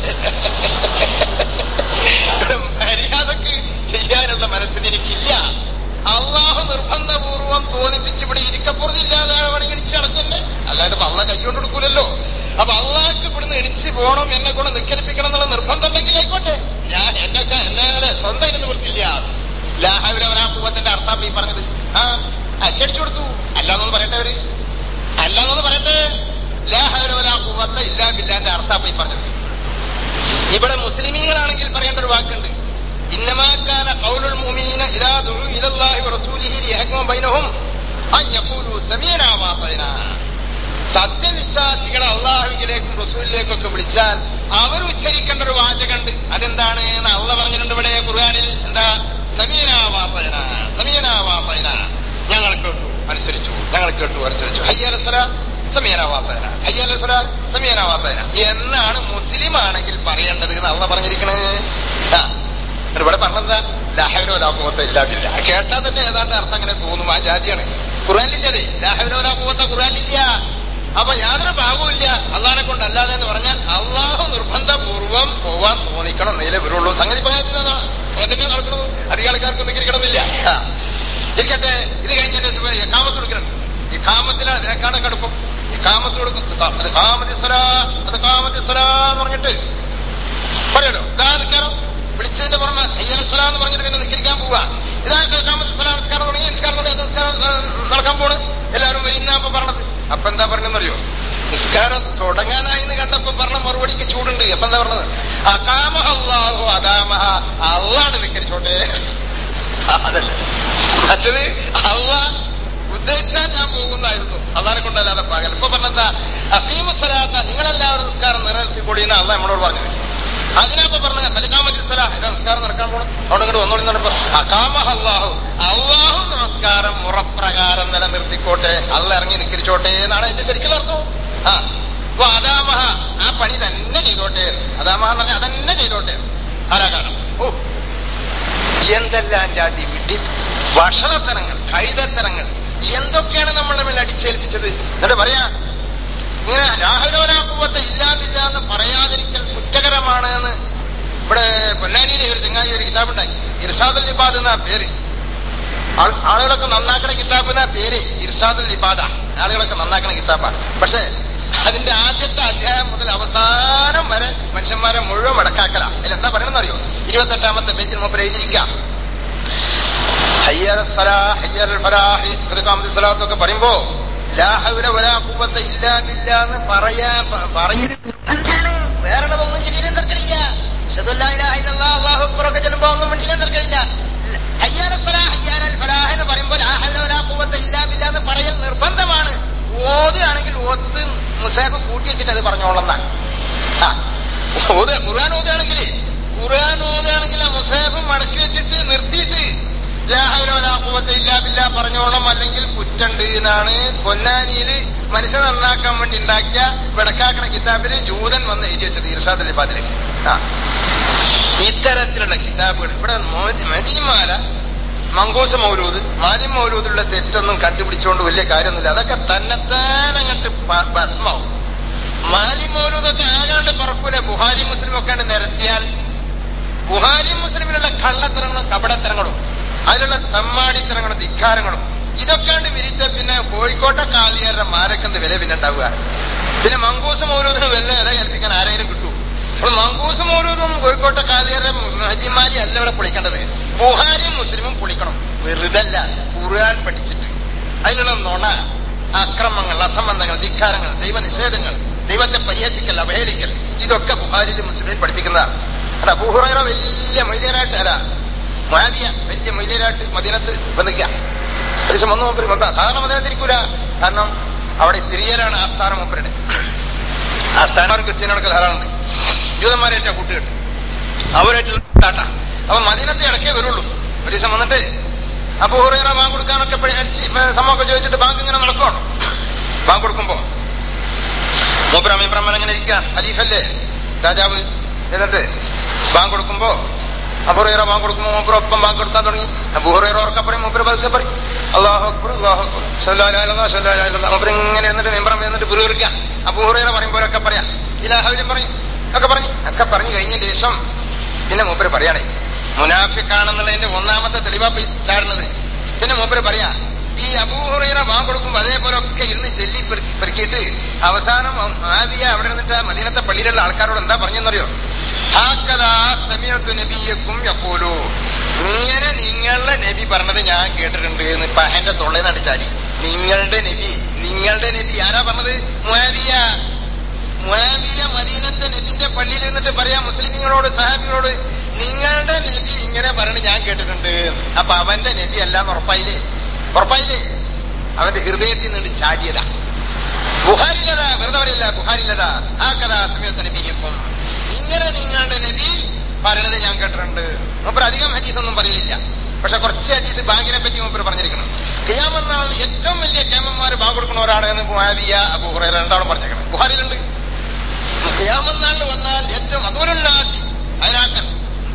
മര്യാദക്ക് ചെയ്യാനുള്ള മനസ്സിന് എനിക്കില്ല അള്ളാഹു നിർബന്ധപൂർവം തോന്നിപ്പിച്ച് ഇവിടെ ഇരിക്കപ്പുറത്തില്ലാതെ വേണമെങ്കിൽ ഇടിച്ച് അടച്ചല്ലേ അല്ലാണ്ട് ഇപ്പൊ അള്ള കൈകൊണ്ട് കൊടുക്കൂലല്ലോ അപ്പൊ അള്ളാഹ്ക്ക് ഇവിടുന്ന് ഇടിച്ച് പോകണം എന്നെ കൊണ്ട് നിക്കരിപ്പിക്കണം എന്നുള്ള നിർബന്ധം ഉണ്ടെങ്കിൽ ആയിക്കോട്ടെ ഞാൻ എന്നൊക്കെ എന്നെ സ്വന്തം ഇരുന്ന് വൃത്തില്ല ലാഹവിലവനാക്കുവത്തിന്റെ അർത്ഥം ഈ പറഞ്ഞത് ആ അച്ചടിച്ചു കൊടുത്തു അല്ലാന്നൊന്ന് പറയട്ടെ അവര് അല്ലാന്നൊന്ന് പറയട്ടെ ലാഹവിലവനാക്കുവത്ത ഇല്ലാ ബില്ലാന്റെ അർത്ഥം ഈ പറഞ്ഞത് ഇവിടെ മുസ്ലിമീങ്ങളാണെങ്കിൽ പറയേണ്ട ഒരു വാക്കുണ്ട് إنما كان قول المؤمنين إذا دعوا إلى الله ورسوله ليحكم بينهم أن يقولوا سمعنا وأطعنا സത്യവിശ്വാസികളെ അള്ളാഹുവിലേക്കും റസൂലിലേക്കും ഒക്കെ വിളിച്ചാൽ അവർ ഉച്ചരിക്കേണ്ട ഒരു വാചകമുണ്ട് അതെന്താണ് എന്ന് അള്ള പറഞ്ഞിട്ടുണ്ട് ഇവിടെ ഖുർആാനിൽ എന്താ സമീനാവാസന സമീനാവാസന ഞങ്ങൾ കേട്ടു അനുസരിച്ചു ഞങ്ങൾ കേട്ടു അനുസരിച്ചു ഹയ്യാലസല സമീനാവാസന ഹയ്യാലസല സമീനാവാസന എന്നാണ് മുസ്ലിം ആണെങ്കിൽ പറയേണ്ടത് എന്ന് അള്ള പറഞ്ഞിരിക്കണത് ആ എന്നിട്ട് ഇവിടെ പറഞ്ഞെന്താ ലാഹവിനോ ലാഭൂവത്ത ഇല്ലാതില്ല കേട്ടാൽ തന്നെ ഏതാണ്ട് അർത്ഥം അങ്ങനെ തോന്നും ആ ജാതിയാണ് ഖുറാനില്ലതേ ലാഹവിനോ ലാഭൂവത്ത ഖുറാനില്ല അപ്പൊ യാതൊരു ഭാഗവുമില്ല അള്ളാഹിനെ കൊണ്ട് അല്ലാതെ എന്ന് പറഞ്ഞാൽ അള്ളാഹു നിർബന്ധപൂർവം പോവാൻ തോന്നിക്കണം നേരെ വരുള്ളൂ സംഗതി എന്തൊക്കെ നടക്കണത് അധികം ആൾക്കാർക്ക് നിൽക്കണമെന്നില്ല ഇരിക്കട്ടെ ഇത് കഴിഞ്ഞ എക്കാമത്ത് കൊടുക്കണം ഈ കാമത്തിലാണ് ഇതിനെക്കാണ് കടുപ്പം ഈ കാമത്ത് കൊടുക്കും അത് കാമത്തി സ്വലാ അത് കാമത്തി സ്വലാ എന്ന് പറഞ്ഞിട്ട് പറയല്ലോ ഇതാ നിൽക്കാറോ വിളിച്ചതിന്റെ പുറമെ അയ്യലസ്വലാ എന്ന് പറഞ്ഞിട്ട് പിന്നെ നിൽക്കാൻ പോവാ ഇതാ കാമത്തി സ്വലാ നിസ്കാരം തുടങ്ങി നിസ്കാരം തുടങ്ങി നിസ്കാരം നടക്കാൻ പോണ് എല്ലാവരും വരുന്ന അപ്പൊ പറഞ്ഞത് അപ്പൊ എന്താ പറഞ്ഞെന്നറിയോ നിസ്കാരം തുടങ്ങാനായി എന്ന് കണ്ടപ്പോ പറഞ്ഞ മറുപടിക്ക് ചൂടുണ്ട് അപ്പൊ എന്താ പറഞ്ഞത് അകാമഹ അള്ളാഹു അകാമഹ അള്ളാണ് നിക്കരിച്ചോട്ടെ അതല്ലേ മറ്റത് അള്ളാഹ് ഉദ്ദേശിച്ചാൽ ഞാൻ പോകുന്നായിരുന്നു അള്ളാനെ കൊണ്ടല്ലാതെ പകൽ ഇപ്പൊ പറഞ്ഞെന്താ അസീമസ്വലാത്ത നിങ്ങളെല്ലാവരും നിസ്കാരം നിലനിർത്തിക്കൊടിയെന്ന് അള്ള നമ്മളോട് പറഞ്ഞത് അതിനപ്പോ പറഞ്ഞ മലികാമജിസ്വല ഇതാ നിസ്കാരം നടക്കാൻ പോകണം അവിടെ ഇങ്ങോട്ട് വന്നോളി നടപ്പോ അകാമഹ അള്ളാഹു അള്ളാഹു നമസ്കാരം മുറപ്രകാരം നിലനിർത്തിക്കോട്ടെ അള്ള ഇറങ്ങി നിക്കരിച്ചോട്ടെ എന്നാണ് എന്റെ ശരിക്കുള്ള അർത്ഥം ആ അപ്പൊ അതാമഹ ആ പണി തന്നെ ചെയ്തോട്ടെ അതാമഹ എന്ന് പറഞ്ഞാൽ അതന്നെ ചെയ്തോട്ടെ ആരാകാരം ഓ എന്തെല്ലാം ജാതി വിഡി ഭക്ഷണത്തരങ്ങൾ കഴുതത്തരങ്ങൾ എന്തൊക്കെയാണ് നമ്മളുടെ മേൽ അടിച്ചേൽപ്പിച്ചത് എന്നിട്ട് പറയാ ഇങ്ങനെ രാഹുലോലാക്കുവത്തെ ഇല്ലാതില്ല എന്ന് പറയാതിരിക്കൽ കുറ്റകരമാണ് എന്ന് ഇവിടെ പൊന്നാനിയിലെ ഒരു ചങ്ങായി ഒരു കിതാബ് ഉണ്ടാക്കി ഇർഷാദുൽ ലിബാദ് എന്ന പേര് ആളുകളൊക്കെ നന്നാക്കണ കിതാബ് എന്ന പേര് ഇർഷാദുൽ ലിബാദ ആളുകളൊക്കെ നന്നാക്കണ കിതാബാണ് പക്ഷെ അതിന്റെ ആദ്യത്തെ അധ്യായം മുതൽ അവസാനം വരെ മനുഷ്യന്മാരെ മുഴുവൻ മടക്കാക്കല അതിൽ എന്താ പറയണമെന്നറിയോ ഇരുപത്തെട്ടാമത്തെ പേജിൽ മുമ്പ് എഴുതിയിരിക്കാം സ്വലാത്തൊക്കെ പറയുമ്പോ ലാഹുല ഒരാ കൂവത്തെ ഇല്ല ഇല്ല എന്ന് പറയാ പറയരുത് വേറെതൊന്നും ശരീരം തീർക്കണില്ല അള്ളാഹുറൊക്കെ ചെല്ലുമ്പോ ഒന്നും വണ്ടിയിലും തീർക്കണില്ല എന്ന് പറയുമ്പോൾ ഇല്ല എന്ന് പറയൽ നിർബന്ധമാണ് ഓതുകയാണെങ്കിൽ ഓത്ത് മുസാഫ് കൂട്ടി വെച്ചിട്ട് അത് പറഞ്ഞോളന്നാണ് ഓത് ഖുർആൻ ഓതുകയാണെങ്കിൽ ഖുർആൻ ഓതുകയാണെങ്കിൽ ആ മുസാഫ് മടക്കി വെച്ചിട്ട് നിർത്തിയിട്ട് ഇല്ലാതില്ല പറഞ്ഞോളം അല്ലെങ്കിൽ കുറ്റുണ്ട് എന്നാണ് പൊന്നാനിയില് മനുഷ്യൻ നന്നാക്കാൻ വേണ്ടി ഉണ്ടാക്കിയ വിടക്കാക്കണ കിതാബില് ജൂതൻ വന്ന് എഴുതി വെച്ചത് ഇർഷാദ് ലിബാദില് ആ ഇത്തരത്തിലുള്ള കിതാബുകൾ ഇവിടെ മദീമാല മങ്കൂസ മൗലൂദ് മാലിം മൗലൂദിലുള്ള തെറ്റൊന്നും കണ്ടുപിടിച്ചുകൊണ്ട് വലിയ കാര്യമൊന്നുമില്ല അതൊക്കെ തന്നെത്താൻ അങ്ങോട്ട് ഭസ്മാവും മാലിം മൗലൂദൊക്കെ ആകാണ്ട് പറക്കൂല ബുഹാരി മുസ്ലിം ഒക്കെ നിരത്തിയാൽ ബുഹാരി മുസ്ലിമിലുള്ള കള്ളത്തരങ്ങളും കപടത്തരങ്ങളും അതിലുള്ള തമ്മാടിത്തരങ്ങളും ധിക്കാരങ്ങളും ഇതൊക്കെയാണ്ട് വിരിച്ച പിന്നെ കോഴിക്കോട്ടെ കാളിയാരുടെ മാരക്കെന്ത് വില പിന്നെ ഉണ്ടാവുക പിന്നെ മങ്കൂസ് മൗലൂദിന് വില വില കൽപ്പിക്കാൻ ആരെങ്കിലും കിട്ടൂ അപ്പോൾ മങ്കൂസ് മൗലൂദും കോഴിക്കോട്ടെ കാളിയാരുടെ മഹജിമാരി അല്ല ഇവിടെ പൊളിക്കേണ്ടത് ബുഹാരിയും മുസ്ലിമും പൊളിക്കണം വെറുതല്ല ഖുർആൻ പഠിച്ചിട്ട് അതിലുള്ള നുണ അക്രമങ്ങൾ അസംബന്ധങ്ങൾ ധിക്കാരങ്ങൾ ദൈവനിഷേധങ്ങൾ ദൈവത്തെ പരിഹസിക്കൽ അവഹേളിക്കൽ ഇതൊക്കെ ബുഹാരിയിൽ മുസ്ലിമിൽ പഠിപ്പിക്കുന്നതാണ് അത് അബൂഹുറൈറ വലിയ മൊയ്ലിയരായിട്ട് അല്ല മുഹാബിയ വലിയ മൊയ്ലിയരായിട്ട് മദീനത്ത് വന്നിക്കുക ഒരു ദിവസം വന്നു മൂപ്പര് വന്നതാ. സാധാരണ മദീനത്തിരിക്കൂല കാരണം അവിടെ സിറിയയിലാണ് ആസ്ഥാനം മൂപ്പരുടെ ആസ്ഥാനം ക്രിസ്ത്യാനികളൊക്കെ ധാരാളമുണ്ട് ജൂതന്മാരേറ്റ കൂട്ടുകെട്ട് അവരായിട്ടുള്ള താട്ട അപ്പൊ മദീനത്തെ ഇടയ്ക്കേ വരുള്ളൂ ഒരു ദിവസം വന്നിട്ട് അപ്പൊ ഹുറൈറ ബാങ്ക് കൊടുക്കാനൊക്കെ പഴി- അടിച്ച് സമയമൊക്കെ ചോദിച്ചിട്ട് ബാങ്ക് ഇങ്ങനെ നടക്കുവാണോ ബാങ്ക് കൊടുക്കുമ്പോ മൂപ്പരാം ഇബ്രാഹിം അങ്ങനെ ഇരിക്കുക ഖലീഫല്ലേ രാജാവ് എന്നിട്ട് ബാങ്ക് കൊടുക്കുമ്പോ അബുറൈറ ബാങ്ക് കൊടുക്കുമ്പോ മൂപ്പർ ഒപ്പം ബാങ്ക് കൊടുക്കാൻ തുടങ്ങി അബുഹുറൈറ ഉറക്കെ പറയും മൂപ്പർ പതുക്കെ പറയും അള്ളാഹു അക്ബർ അള്ളാഹു അക്ബർ സല്ലാ മൂപ്പർ ഇങ്ങനെ എന്നിട്ട് മെമ്പറം എന്നിട്ട് പുറകെടുക്കുക അബുഹുറൈറ പറയുമ്പോഴൊക്കെ പറയാം ഇലാഹവിലും പറയും ഒക്കെ പറഞ്ഞു ഒക്കെ പറഞ്ഞു കഴിഞ്ഞതിന് ശേഷം പിന്നെ മൂപ്പര് പറയണേ മുനാഫിക്കാണെന്നുള്ളതിന്റെ ഒന്നാമത്തെ തെളിവാ പോയി ചാടുന്നത് പിന്നെ മൂപ്പര് പറയാ ഈ അബൂഹുറൈറ ബാങ്ക് കൊടുക്കുമ്പോ അതേപോലെ ഒക്കെ ഇരുന്ന് ചെല്ലി പെരു- പെരുക്കിയിട്ട് അവസാനം ആവിയ അവിടെ നിന്നിട്ട് ആ മദീനത്തെ പള്ളിയിലുള്ള ആൾക്കാരോട് എന്താ പറഞ്ഞെന്നറിയോ ഹാക്കഥാ സമയത്തു നബിയക്കും യക്കൂലു ഇങ്ങനെ നിങ്ങളുടെ നബി പറഞ്ഞത് ഞാൻ കേട്ടിട്ടുണ്ട് എന്ന് പഹന്റെ തൊള്ളേനാണ് ചാടി നിങ്ങളുടെ നബി നിങ്ങളുടെ നബി ആരാ പറഞ്ഞത് മുആവിയ മുആവിയ മദീനത്തെ നബിന്റെ പള്ളിയിൽ നിന്നിട്ട് പറയാ മുസ്ലിങ്ങളോട് സഹാബികളോട് നിങ്ങളുടെ നബി ഇങ്ങനെ പറയണത് ഞാൻ കേട്ടിട്ടുണ്ട് അപ്പൊ അവന്റെ നബി അല്ലാന്ന് ഉറപ്പായില്ലേ ഉറപ്പായില്ലേ അവന്റെ ഹൃദയത്തിൽ നിന്ന് ചാടിയതാ ബുഹാരിലതാ വെറുതെ പറയില്ല ബുഹാരിലതാ ആ കഥ സമയത്ത് നബിയപ്പം ഇങ്ങനെ നിങ്ങളുടെ നബി പറയണത് ഞാൻ കേട്ടിട്ടുണ്ട് മൂപ്പർ അധികം ഹദീസ് ഒന്നും പറയില്ല പക്ഷെ കുറച്ച് ഹദീസ് ബാങ്കിനെ പറ്റി മൂപ്പർ പറഞ്ഞിരിക്കണം കിയാമെന്നാൾ ഏറ്റവും വലിയ കേമന്മാർ ബാങ്ക് കൊടുക്കുന്നവരാണ് എന്ന് മുആവിയ അബൂ ഹുറൈറ രണ്ടാളും പറഞ്ഞിരിക്കണം ബുഹാരിലുണ്ട് കിയാമെന്നാളിൽ വന്നാൽ ഏറ്റവും അതുപോലുള്ളാസി അതിനാക്കൻ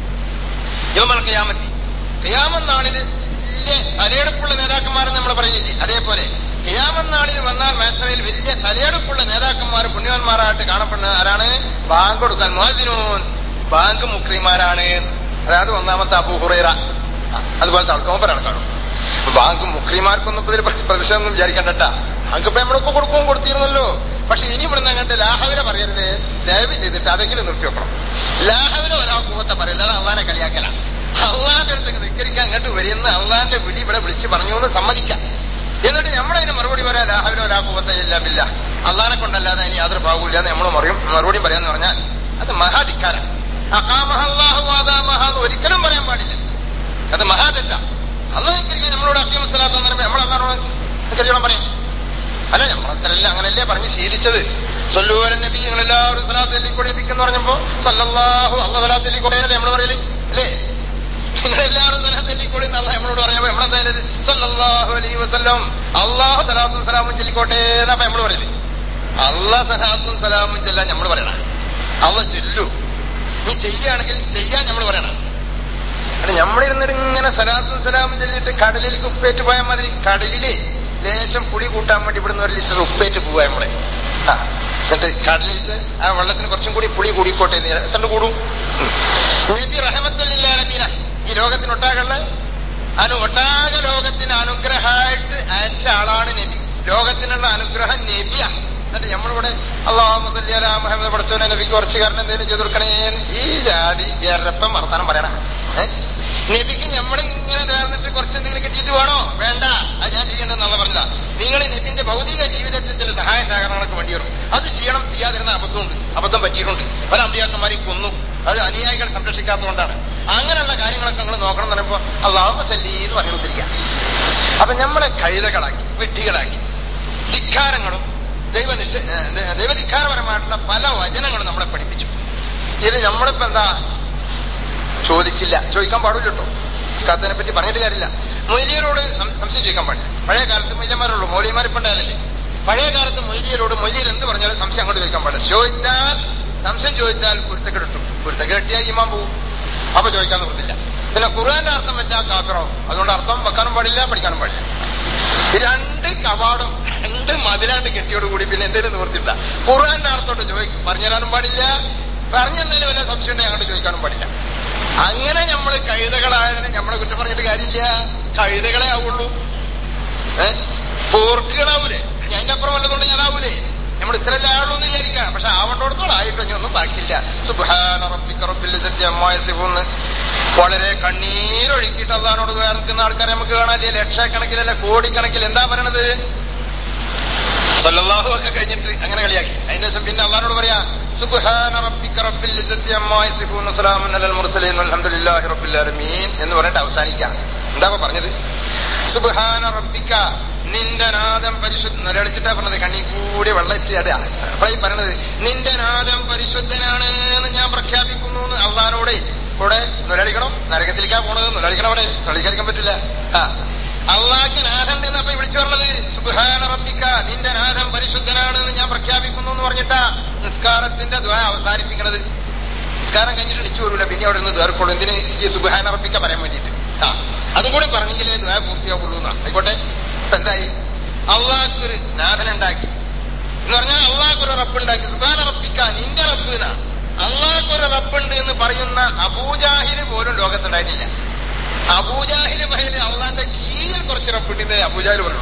യോമൽ കിയാമത്തി കിയാമെന്നാളിൽ വലിയ തലയെടുപ്പുള്ള നേതാക്കന്മാരെന്ന് നമ്മൾ പറയുന്നില്ലേ അതേപോലെ കിയാമെന്നാളിൽ വന്നാൽ മേസറയിൽ വലിയ തലയെടുപ്പുള്ള നേതാക്കന്മാർ പുണ്യവാന്മാരായിട്ട് കാണപ്പെടുന്ന ആരാണ് ബാങ്ക് കൊടുക്കാൻ മോദിനൂൻ ബാങ്ക് മുക്രിമാരാണ് അതായത് ഒന്നാമത്തെ അബൂഹുറൈറ അതുപോലത്തെ ആൾക്ക് മൂപ്പരാണ് കാണും അപ്പൊ ബാങ്ക് മുക്രിമാർക്കൊന്നും ഇപ്പൊ ഇതിൽ പ്രതിഷേധമൊന്നും വിചാരിക്കണ്ട ബാങ്ക് ഇപ്പൊ നമ്മളൊക്കെ കൊടുക്കുകയും കൊടുത്തിരുന്നല്ലോ പക്ഷെ ഇനി ഇവിടുന്ന് അങ്ങോട്ട് ലാഹവില പറയരുത് ദയവ് ചെയ്തിട്ട് അതെങ്കിലും നിർത്തി വെക്കണം ലാഹവില ഒരാ കൂവത്തെ പറയില്ല അത് അള്ളാനെ കളിയാക്കല അള്ളാന്റെ അടുത്തേക്ക് നിക്കരിക്കാൻ അങ്ങോട്ട് വരുന്ന അള്ളാന്റെ വിളി ഇവിടെ വിളിച്ച് പറഞ്ഞു എന്ന് സമ്മതിക്കാം എന്നിട്ട് നമ്മളതിന് മറുപടി പറയാൻ ലാഹവില ഒരാ കൂവത്തെ ഇല്ല അള്ളാനെ കൊണ്ടല്ലാതെ ഇനി യാതൊരു ഭാഗമില്ല എന്ന് നമ്മൾ പറയും മറുപടി പറയാന്ന് പറഞ്ഞാൽ അത് മഹാധിക്കാരാണ് അഹാമഹല്ലാഹു ആദാമഹ എന്ന് ഒരിക്കലും പറയാൻ പാടില്ല അത് മഹാദല്ല അള്ളാഹ് നിക്കരിക്കാൻ നമ്മളോട് അക്കിയം സ്ഥലത്ത് പറയുമ്പോൾ നമ്മൾ അള്ളാഹോട് നിക്കരിച്ചോളം പറയും അല്ല നമ്മളത്രല്ല അങ്ങനല്ലേ പറഞ്ഞ് ശീലിച്ചത് സൊല്ലുവരൻ നബി ഞങ്ങളെല്ലാവരും സലാത്തല്ലി കൊടിപ്പിക്കുന്നു പറഞ്ഞപ്പോ സല്ലല്ലാഹു അള്ള സലാത്തല്ലി കൊടയല്ലേ നമ്മൾ പറയല് അല്ലേ നിങ്ങളെല്ലാവരും സലാത്തല്ലി കൊടി എന്നല്ല നമ്മളോട് പറഞ്ഞപ്പോ നമ്മളെന്തായാലും സല്ലല്ലാഹു അലൈഹി വസല്ലം അള്ളാഹു സലാത്തും സലാമും ചൊല്ലിക്കോട്ടെ എന്നപ്പോ നമ്മൾ പറയല് അള്ളാഹ് സലാത്തും സലാമും ചെല്ലാൻ നമ്മൾ പറയണം അള്ള ചൊല്ലു നീ ചെയ്യുകയാണെങ്കിൽ ചെയ്യാൻ നമ്മൾ പറയണം അത് നമ്മളിരുന്നിട്ട് ഇങ്ങനെ സലാത്തും സലാമും ചെല്ലിട്ട് കടലിലേക്ക് ഉപ്പേറ്റ് പോയാൽ മതി കടലില് ലേശം പുളി കൂട്ടാൻ വേണ്ടി ഇവിടുന്ന് ഒരു ലിറ്റർ ഉപ്പേറ്റ് പോവാ നമ്മളെ ആ എന്നിട്ട് കടലിൽ ആ വെള്ളത്തിന് കുറച്ചും കൂടി പുളി കൂടിക്കോട്ടെ എന്ന് എത്ര കൂടും ഉം. നബി റഹമത്തല്ലാലമീന ഈ ലോകത്തിനൊട്ടാകുള്ള അനു ഒട്ടാക ലോകത്തിന് അനുഗ്രഹമായിട്ട് അയച്ച ആളാണ് നബി ലോകത്തിനുള്ള അനുഗ്രഹം നബിയ എന്നിട്ട് നമ്മളിവിടെ അള്ളാഹു മുസല്ലി അലാ മുഹമ്മദ് പഠിച്ചോനെ നബിക്ക് കുറച്ച് കാരണം എന്തെങ്കിലും ചെയ്തു കൊടുക്കണേ ഈ ജാതി ജരപ്പം വർത്താനം പറയണ ഏഹ് നബിക്ക് നമ്മൾ ഇങ്ങനെ നേർന്നിട്ട് കുറച്ച് എന്തെങ്കിലും കിട്ടിയിട്ട് വേണോ വേണ്ട അത് ഞാൻ ചെയ്യേണ്ടതെന്നുള്ള പറഞ്ഞതാ നിങ്ങൾ നബിന്റെ ഭൗതിക ജീവിതത്തിൽ ചില സഹായ സഹകരണങ്ങൾക്ക് വേണ്ടി വരും അത് ചെയ്യണം ചെയ്യാതിരുന്ന അബദ്ധമുണ്ട് അബദ്ധം പറ്റിയിട്ടുണ്ട് പല അമ്പിയാക്കന്മാരെയും കൊന്നു അത് അനുയായികൾ സംരക്ഷിക്കാത്തതുകൊണ്ടാണ് അങ്ങനെയുള്ള കാര്യങ്ങളൊക്കെ നിങ്ങൾ നോക്കണം എന്ന് പറയുമ്പോൾ അള്ളാഹു സല്ലി എന്ന് പറഞ്ഞുകൊണ്ടിരിക്കുക അപ്പൊ നമ്മളെ കഴുതകളാക്കി വിഡ്ഢികളാക്കി ധിക്കാരങ്ങളും ദൈവനിഷ ഏഹ് ദൈവധിക്കാരപരമായിട്ടുള്ള പല വചനങ്ങളും നമ്മളെ പഠിപ്പിച്ചു ഇത് നമ്മളിപ്പോ എന്താ ചോദിച്ചില്ല ചോദിക്കാൻ പാടില്ല കേട്ടോ കത്തിനെ പറ്റി പറഞ്ഞിട്ട് കാര്യമില്ല മൊയ്ലിയരോട് സം- സംശയം ചോദിക്കാൻ പാടില്ല പഴയ കാലത്ത് മൊയ്ലിയന്മാരുള്ളൂ മൗലിയന്മാരിപ്പോ ഉണ്ടായാലല്ലേ പഴയ കാലത്ത് മൊയ്ലിയരോട് മൊയ്ലിയർ എന്ത് പറഞ്ഞാലും സംശയം അങ്ങോട്ട് ചോദിക്കാൻ പാടില്ല ചോദിച്ചാൽ സംശയം ചോദിച്ചാൽ കുരുത്തക്കേട് കിട്ടും കുരുത്തക്കേട് കിട്ടിയാൽ ഈമാൻ പോകും അപ്പൊ ചോദിക്കാൻ നിർത്തില്ല പിന്നെ ഖുർആന്റെ അർത്ഥം വെച്ചാൽ കാക്കറോ അതുകൊണ്ട് അർത്ഥം വെക്കാനും പാടില്ല പഠിക്കാനും പാടില്ല ഈ രണ്ട് കവാടും രണ്ട് മതിലാണ്ട് കെട്ടിയോടുകൂടി പിന്നെ എന്തേലും നിവർത്തില്ല ഖുർആന്റെ അർത്ഥത്തോട്ട് ചോദിക്കും പറഞ്ഞുതരാനും പാടില്ല പറഞ്ഞെന്നതിന് വല്ല സംശയം ഉണ്ടെങ്കിൽ അങ്ങോട്ട് ചോദിക്കാനും പാടില്ല അങ്ങനെ നമ്മൾ കഴുതകളായതിനെ നമ്മളെ കുറ്റം പറഞ്ഞിട്ട് കാര്യമില്ല കഴുതകളെ ആവുള്ളൂ ഏഹ് പോർക്കുകളാവൂലേ ഞാൻ അതിന്റെ അപ്പുറം വല്ലതുകൊണ്ട് ഞാനാവൂലേ നമ്മൾ ഇത്രയല്ലേ ആളുള്ളൂ എന്ന് വിചാരിക്കാം പക്ഷെ ആവണ്ടോടത്തോളം ആയിട്ടോ ഇനി ഒന്നും ബാക്കിയില്ല സുബാന റബ്ബിക്ക റബ്ബിൽ അമ്മായ സിബുന്ന് വളരെ കണ്ണീരൊഴുക്കിയിട്ട് അള്ളഹാനോട് വേർക്കുന്ന ആൾക്കാരെ നമുക്ക് കാണാല്ലേ ലക്ഷക്കണക്കിലല്ല കോടിക്കണക്കിൽ എന്താ പറയണത് സല്ലല്ലാഹു ഒക്കെ കഴിഞ്ഞിട്ട് അങ്ങനെ കളിയാക്കി അതിന് ശേഷം പിന്നെ അള്ളഹാനോട് പറയാ സുബ്ഹാന റബ്ബിക റബ്ബിൽ ഇസ്സത്തി അമ്മാ യസിഫൂൻ വസലാമുൻ അലൽ മുർസലീൻ വൽഹംദുലില്ലാഹി റബ്ബിൽ ആലമീൻ എന്ന് പറഞ്ഞിട്ട് അവസാനിക്കാം എന്താ ഇപ്പൊ പറഞ്ഞത് സുബ്ഹാന റബ്ബിക നിന്റെ നാദം പരിശുദ്ധ നിലടിച്ചിട്ടാ പറഞ്ഞത് കണ്ണി കൂടി വെള്ളച്ചിട അപ്പൊ ഈ പറയണത് നിന്റെ നാദം പരിശുദ്ധനാണ് എന്ന് ഞാൻ പ്രഖ്യാപിക്കുന്നു എന്ന് അള്ളഹാനോട് കൂടെ നിലടിക്കണം നരകത്തിലേക്കാ പോണത് നിലടിക്കണം അവിടെ നിലടിക്കാൻ പറ്റില്ല ആ അള്ളാഹ്ക്ക് നാഥൻ എന്ന് അപ്പൊ വിളിച്ചു പറഞ്ഞത് സുബാന റബ്ബിക്ക നിന്റെ നാഥൻ പരിശുദ്ധനാണ് എന്ന് ഞാൻ പ്രഖ്യാപിക്കുന്നു എന്ന് പറഞ്ഞിട്ടാ നിസ്കാരത്തിന്റെ ദ്വാ അവസാനിപ്പിക്കണത് നിസ്കാരം കഴിഞ്ഞിട്ട് ഇടിച്ചു വരൂല പിന്നെ അവിടെ നിന്ന് ദ്വാർക്കുള്ളൂ എന്തിന് ഈ സുബാന റബ്ബിക്ക പറയാൻ വേണ്ടിയിട്ട് ആ അതും കൂടി പറഞ്ഞെങ്കിലേ ദ്വാ പൂർത്തിയാവുള്ളൂ എന്നാ ആയിക്കോട്ടെ ഇപ്പൊ എന്തായി അള്ളാഹ്ക്ക് ഒരു നാഥൻ ഉണ്ടാക്കി എന്ന് പറഞ്ഞാൽ അള്ളാഹ്ക്ക് ഒരു റബ്ബ് ഉണ്ടാക്കി സുബാന റബ്ബിക്ക നിന്റെ റബ്ബ് എന്നാ അള്ളാഹ്ക്ക് ഒരു റബ്ബുണ്ട് എന്ന് പറയുന്ന അബൂജാഹിന് പോലും ലോകത്തുണ്ടായിട്ടില്ല അബൂജാഹിന് പറയുന്നത് അള്ളാന്റെ കീഴിൽ കുറച്ച് റബ്ബുണ്ട് അബൂജാഹിൽ പറഞ്ഞു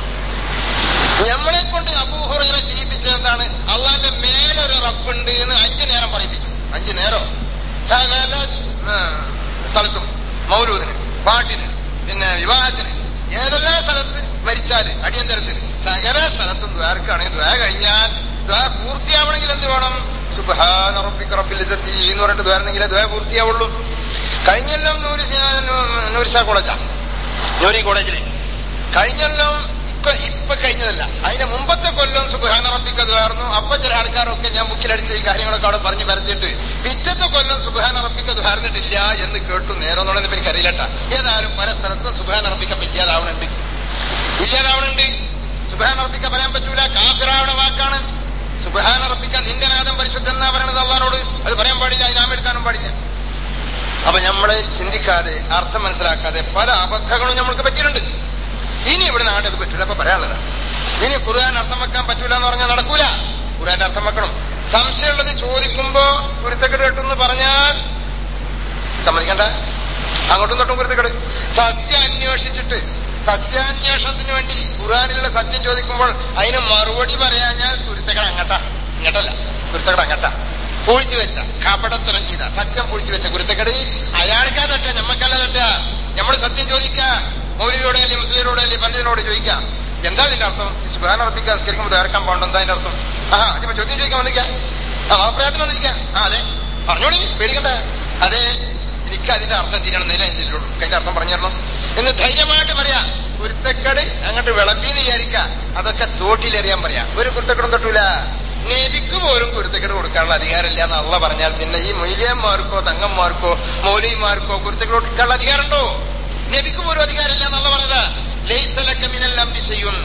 നമ്മളെ കൊണ്ട് അബൂഹുറനെ ചെയ്യിപ്പിച്ചത് എന്താണ് അള്ളാന്റെ മേലൊരു റബ്ബുണ്ട് എന്ന് അഞ്ചു നേരം പറയിപ്പിച്ചു അഞ്ചു നേരം സകല ആ, സ്ഥലത്തും മൗലൂദിന് പാട്ടിന് പിന്നെ വിവാഹത്തിന് ഏതെല്ലാം സ്ഥലത്ത് മരിച്ചാല് അടിയന്തരത്തിന് സകല സ്ഥലത്തും ദ്വാരക്കാണെങ്കിൽ ദ്വാര കഴിഞ്ഞാൽ ദ്വാര പൂർത്തിയാവണമെങ്കിൽ എന്ത് വേണം സുബാന റബ്ബിക്ക് റബ്ബിൽ ഇസ്സത്തി എന്ന് പറഞ്ഞിട്ട് ദ്വാരന്നെങ്കിലേ ദ്വാര പൂർത്തിയാവുള്ളൂ കഴിഞ്ഞെല്ലാം നൂര് നൂരിസ കോളേജാ നൂരി കോളേജില് കഴിഞ്ഞെല്ലാം ഇപ്പൊ ഇപ്പൊ കഴിഞ്ഞതല്ല അതിന്റെ മുമ്പത്തെ കൊല്ലം സുബാന റബ്ബിക്ക് ദ്വാർന്നു അപ്പൊ ചില ആൾക്കാരൊക്കെ ഞാൻ ബുക്കിലടിച്ച ഈ കാര്യങ്ങളൊക്കെ അവിടെ പറഞ്ഞു പരത്തിയിട്ട് പിറ്റത്തെ കൊല്ലം സുബാന റബ്ബിക്ക് ദ്വാർന്നിട്ടില്ല എന്ന് കേട്ടു നേരം എന്നുള്ളത് എനിക്ക് അറിയില്ലട്ടാ ഏതായാലും പല സ്ഥലത്തും സുബാന റബ്ബിക്ക ഇല്ലാതാവണുണ്ട് ഇല്ലാതാവണുണ്ട് സുബാന റബ്ബിക്ക പറയാൻ പറ്റൂല കാഫിറാവണ വാക്കാണ് സുബാന റബ്ബിക്ക നിന്റെ നാദം പരിശുദ്ധം എന്നാ പറയണത് അള്ളഹാനോട് അത് പറയാൻ പാടില്ല അതിനാമ എടുക്കാനും പാടില്ല അപ്പൊ നമ്മള് ചിന്തിക്കാതെ അർത്ഥം മനസ്സിലാക്കാതെ പല അബദ്ധങ്ങളും നമ്മൾക്ക് പറ്റിയിട്ടുണ്ട് ഇനി ഇവിടെ നാട് അത് പറ്റൂല അപ്പൊ പറയാനുള്ളത് ഇനി ഖുർആൻ അർത്ഥം വെക്കാൻ പറ്റൂല എന്ന് പറഞ്ഞാൽ നടക്കൂല ഖുർആന്റെ അർത്ഥം വെക്കണം സംശയമുള്ളത് ചോദിക്കുമ്പോ കുരുത്തക്കെട് കേട്ടെന്ന് പറഞ്ഞാൽ സമ്മതിക്കണ്ട അങ്ങോട്ടും ഇങ്ങോട്ടും കുരുത്തക്കെട് സത്യം അന്വേഷിച്ചിട്ട് സത്യാന്വേഷണത്തിന് വേണ്ടി ഖുർആനിലുള്ള സത്യം ചോദിക്കുമ്പോൾ അതിന് മറുപടി പറയാഞ്ഞാൽ കുരുത്തക്കട അങ്ങട്ടാ ഇങ്ങട്ടല്ല കുരുത്തക്കട അങ്ങട്ടാ പൊഴിച്ചു വെച്ച കപടത്തരം ചെയ്ത സത്യം പൊഴിച്ചു വെച്ച കുരുത്തക്കടി അയാൾക്കാ തട്ട ഞമ്മക്കല്ല തട്ട നമ്മൾ സത്യം ചോദിക്ക മൗലിയോടെ അല്ലെ മുസ്ലിമരോടെ അല്ലെ പണ്ഡിതനോട് ചോദിക്കാം എന്താ ഇതിന്റെ അർത്ഥം ഈ സുഖാന ഉറപ്പിക്കാൻ സംസ്കരിക്കുമ്പോൾ തയ്യാറാക്കാൻ പോകണ്ട എന്താ അതിന്റെ അർത്ഥം ആ അതിപ്പോ ചോദ്യം ചോദിക്കാൻ വന്നിരിക്കാം ആ അഭിപ്രായത്തിന് വന്നിരിക്കാം ആ അതെ പറഞ്ഞോളി പേടിക്കണ്ട അതെ എനിക്ക് അതിന്റെ അർത്ഥം തീരണമെന്നില്ല ഞാൻ ചെല്ലുള്ളൂ അതിന്റെ അർത്ഥം പറഞ്ഞു തരണം എന്ന് ധൈര്യമായിട്ട് പറയാ കുരുത്തക്കട് അങ്ങോട്ട് വിളമ്പിന്ന് വിചാരിക്കാം അതൊക്കെ തോട്ടിലെറിയാൻ പറയാം ഒരു കുരുത്തക്കടും തൊട്ടൂല നബിക്ക് പോലും കുരുത്തക്കേട് കൊടുക്കാനുള്ള അധികാരമില്ല എന്ന് അള്ള പറഞ്ഞാൽ പിന്നെ ഈ മൊയ്ലിയന്മാർക്കോ തങ്ങന്മാർക്കോ മൗലിമാർക്കോ കുരുത്തക്കേട് കൊടുക്കാനുള്ള അധികാരമുണ്ടോ നബിക്ക് പോലും അധികാരമില്ല എന്നുള്ള പറഞ്ഞത് ലൈസലക്കമിനെല്ലാം ചെയ്യും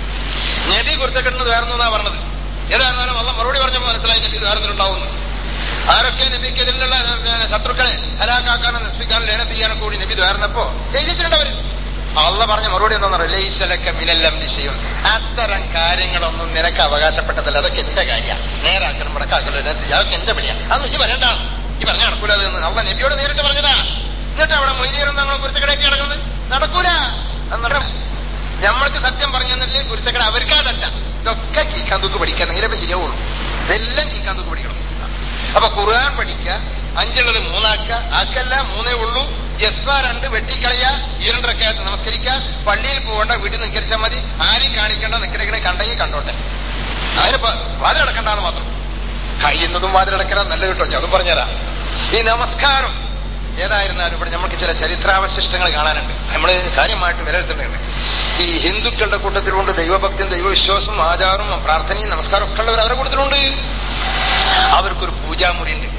നബി കുരുത്തക്കെട്ടിന് ദ്വാർന്നു എന്നാ പറഞ്ഞത് ഏതായിരുന്നാലും അള്ള മറുപടി പറഞ്ഞപ്പോൾ മനസ്സിലായി നബി ദ്വാരത്തിലുണ്ടാവുന്നു ആരൊക്കെ നബിക്ക് ഇതിലുള്ള ഏഹ്, ശത്രുക്കളെ ഹലാക്കാക്കാനും നശിപ്പിക്കാനും ലേനം ചെയ്യാനും കൂടി നബി ദ്വാർന്നപ്പോ ജയിച്ചിട്ടുണ്ട് അവര് അള്ള പറഞ്ഞ മറുപടി എന്താ പറയുക ലൈസലക്ക മിനെല്ലാം നിശ്ചയം അത്തരം കാര്യങ്ങളൊന്നും നിനക്ക് അവകാശപ്പെട്ടതല്ല അതൊക്കെ എന്റെ കാര്യമാണ് നേരാക്കണം മുടക്കാക്കലോ അതൊക്കെ എന്റെ പണിയാ അതൊന്നും ഇജ്ജ് പറയണ്ട ഈ പറഞ്ഞ നടക്കൂല അതെന്ന് അള്ള നബിയോട് നേരിട്ട് പറഞ്ഞതാ എന്നിട്ട് അവിടെ മൊയ്തീറും തങ്ങളെ കുരുത്തക്കടയൊക്കെ നടക്കുന്നത് നടക്കൂല അത് നട- നമ്മൾക്ക് സത്യം പറഞ്ഞു തന്നിട്ടില്ലേ കുരുത്തക്കട അവർക്കാ തട്ട ഇതൊക്കെ കീക്കാൻ തൂക്ക് പഠിക്കാൻ എങ്കിലേ ശരിയാവുള്ളൂ ഇതെല്ലാം കീക്കാൻ തൂക്ക് പഠിക്കണം അപ്പൊ ഖുർആൻ പഠിക്ക അഞ്ചുള്ളത് മൂന്നാക്ക ആക്കല്ല മൂന്നേ ഉള്ളൂ ജസ്വ രണ്ട് വെട്ടിക്കളയ ഈരണ്ടരക്കാലത്ത് നമസ്കരിക്ക പള്ളിയിൽ പോകണ്ട വീട്ടിൽ നിസ്കരിച്ചാൽ മതി ആരെയും കാണിക്കേണ്ട നിക്കരക്കണെ കണ്ടെങ്കിൽ കണ്ടോട്ടെ അതിന് പ- വാതിലടക്കണ്ടെന്ന് മാത്രം കഴിയുന്നതും വാതിലടക്കലാൻ നല്ല കിട്ടോ ഞാൻ അതും പറഞ്ഞുതരാം ഈ നമസ്കാരം ഏതായിരുന്നാലും ഇവിടെ നമുക്ക് ചില ചരിത്രാവശിഷ്ടങ്ങൾ കാണാനുണ്ട് നമ്മൾ കാര്യമായിട്ട് വിലയിരുത്തേണ്ടതുണ്ട് ഈ ഹിന്ദുക്കളുടെ കൂട്ടത്തിലുണ്ട് ദൈവഭക്തിയും ദൈവവിശ്വാസവും ആചാരവും പ്രാർത്ഥനയും നമസ്കാരം ഒക്കെ ഉള്ളവർ അവരുടെ കൂട്ടത്തിലുണ്ട് അവർക്കൊരു പൂജാമുറി ഉണ്ട്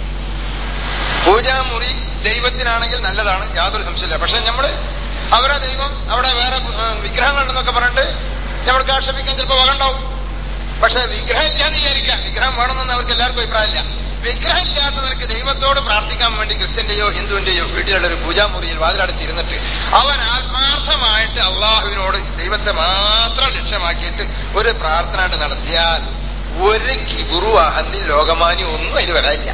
പൂജാമുറി ദൈവത്തിനാണെങ്കിൽ നല്ലതാണ് യാതൊരു സംശയമില്ല പക്ഷെ നമ്മള് അവരെ ദൈവം അവിടെ വേറെ ആ, വിഗ്രഹങ്ങളുണ്ടെന്നൊക്കെ പറഞ്ഞിട്ട് നമ്മൾക്ക് ആക്ഷേപിക്കാൻ ചിലപ്പോൾ വകണ്ടാവും പക്ഷെ വിഗ്രഹം ഇല്ലാന്ന് വിചാരിക്കാം വിഗ്രഹം വേണമെന്ന് അവർക്ക് എല്ലാവർക്കും അഭിപ്രായമില്ല വിഗ്രഹം ഇല്ലാത്തവർക്ക് ദൈവത്തോട് പ്രാർത്ഥിക്കാൻ വേണ്ടി ക്രിസ്ത്യന്റെയോ ഹിന്ദുവിന്റെയോ വീട്ടിലുള്ള ഒരു പൂജാമുറിയിൽ വാതിലടച്ചിരുന്നിട്ട് അവൻ ആത്മാർത്ഥമായിട്ട് അള്ളാഹുവിനോട് ദൈവത്തെ മാത്രം ലക്ഷ്യമാക്കിയിട്ട് ഒരു പ്രാർത്ഥന നടത്തിയാൽ ഒരു കിബുറു അഹന്തി ലോകമാനി ഒന്നും അതിന് വരാനില്ല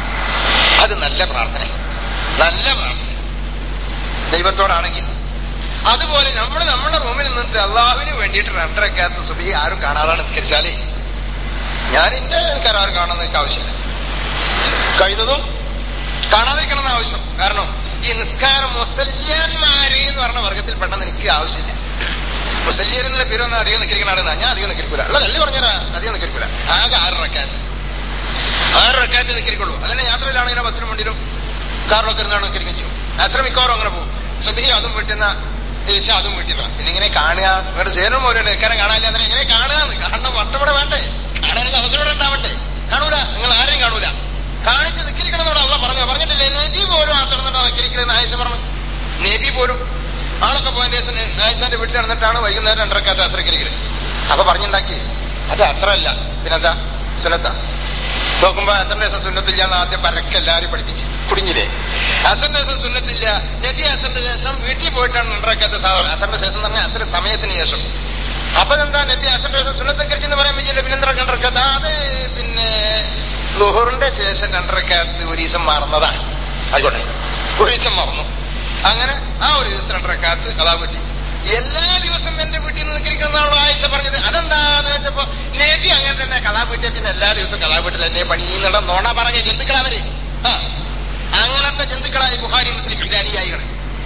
അത് നല്ല പ്രാർത്ഥന നല്ല പ്രാർത്ഥന ദൈവത്തോടാണെങ്കിൽ അതുപോലെ നമ്മൾ നമ്മുടെ റൂമിൽ നിന്നിട്ട് അള്ളാഹുവിന് വേണ്ടിയിട്ട് രണ്ടരക്കകത്ത് സുബി ആരും കാണാതാണ് നിസ്കരിച്ചാലേ ഞാൻ എന്റെ ആൾക്കാർ ആരും കാണാൻ എനിക്ക് ആവശ്യമില്ല കഴിയുന്നതും കാണാതിരിക്കണം ആവശ്യം കാരണം ഈ നിസ്കാരം മുസല്യാന്മാര് എന്ന് പറഞ്ഞ വർഗത്തിൽ പെട്ടെന്ന് എനിക്ക് ആവശ്യമില്ല മുസല്യർ എന്നുള്ള പേരൊന്നും അധികം നിൽക്കുന്ന ആളെന്നാ ഞാൻ അധികം നിൽക്കൂല ഉള്ള നല്ല പറഞ്ഞാ അധികം നിൽക്കൂല ആകെ ആറ് റക്കാത്ത് ആറ് റക്കാത്ത് നേരത്തെ നിൽക്കിരിക്കുള്ളൂ അതന്നെ യാത്രയിലാണെങ്കിലും ബസ്സിനും വണ്ടിയിലും കാറിലൊക്കെ ഇരുന്നാണ് നിൽക്കിരിക്കും ചെയ്യും അത്ര മിക്കവാറും അങ്ങനെ പോകും സുബഹി അതും വീട്ടുന്ന ഈശ അതും വീട്ടില്ല പിന്നെ ഇങ്ങനെ കാണുക വേറെ സേനും പോലെ നിൽക്കാനെ കാണാനില്ല അതിനെ ഇങ്ങനെ കാണുക കാണണം വട്ടവിടെ വേണ്ടേ കാണാനൊക്കെ അവസരം ഉണ്ടാവണ്ടേ കാണൂല നിങ്ങൾ ആരെയും കാണൂല കാണിച്ച് നിൽക്കിരിക്കണമെന്നോട് അള്ള പറഞ്ഞു പറഞ്ഞിട്ടില്ലേ നബി പോലും ആ തുറന്നിട്ടാ നിൽക്കിരിക്കുന്നത് ആയിഷ പറഞ്ഞു നബി പോലും ആളൊക്കെ പോയതിന്റെ ശേഷം ആയിഷാന്റെ വീട്ടിൽ നടന്നിട്ടാണ് വൈകുന്നേരം രണ്ടരക്കാത്ത അസറക്കിരിക്കുന്നത് അപ്പൊ പറഞ്ഞുണ്ടാക്കി അത് അസറല്ല പിന്നെന്താ സുനത്ത നോക്കുമ്പോ അസറിന്റെ ശേഷം സുന്നത്തില്ല എന്ന് ആദ്യം പരക്കെ എല്ലാവരും പഠിപ്പിച്ച് കുടുങ്ങില്ലേ അസറിന്റെ ശേഷം സുന്നത്തില്ല നബി അസറിന്റെ ശേഷം വീട്ടിൽ പോയിട്ടാണ് രണ്ടരക്കാത്ത സാധനം അസറിന്റെ ശേഷം തന്നെ അസർ സമയത്തിന് ശേഷം അപ്പൊ എന്താ നബി അസറിന്റെ ശേഷം സുന്നത്തെക്കുറിച്ചെന്ന് പറയാൻ പറ്റില്ല പിന്നെന്താ രണ്ടരക്കാത്ത അത് പിന്നെ ലുഹറിന്റെ ശേഷം രണ്ടരക്കാത്ത് ഒരു ദിവസം മറന്നതാണ് ആയിക്കോട്ടെ ഒരു ദിവസം മറന്നു അങ്ങനെ ആ ഒരു ദിവസം രണ്ടരക്കാത്ത് അതാ പറ്റി എല്ലാ ദിവസം എന്റെ വീട്ടിൽ നിന്ന് നിൽക്കണമെന്നാണല്ലോ ആയിഷ പറഞ്ഞത് അതെന്താന്ന് വെച്ചപ്പോ നബി അങ്ങനെ തന്നെ കഥാ വീട്ടിൽ പിന്നെ എല്ലാ ദിവസവും കഥാ വീട്ടിൽ തന്നെ പണിയുന്നുള്ള നോണ പറഞ്ഞ ജന്തുക്കളവര് ആ അങ്ങനത്തെ ജന്തുക്കളായി ബുഹാരി മുസ്ലിം അനുയായികൾ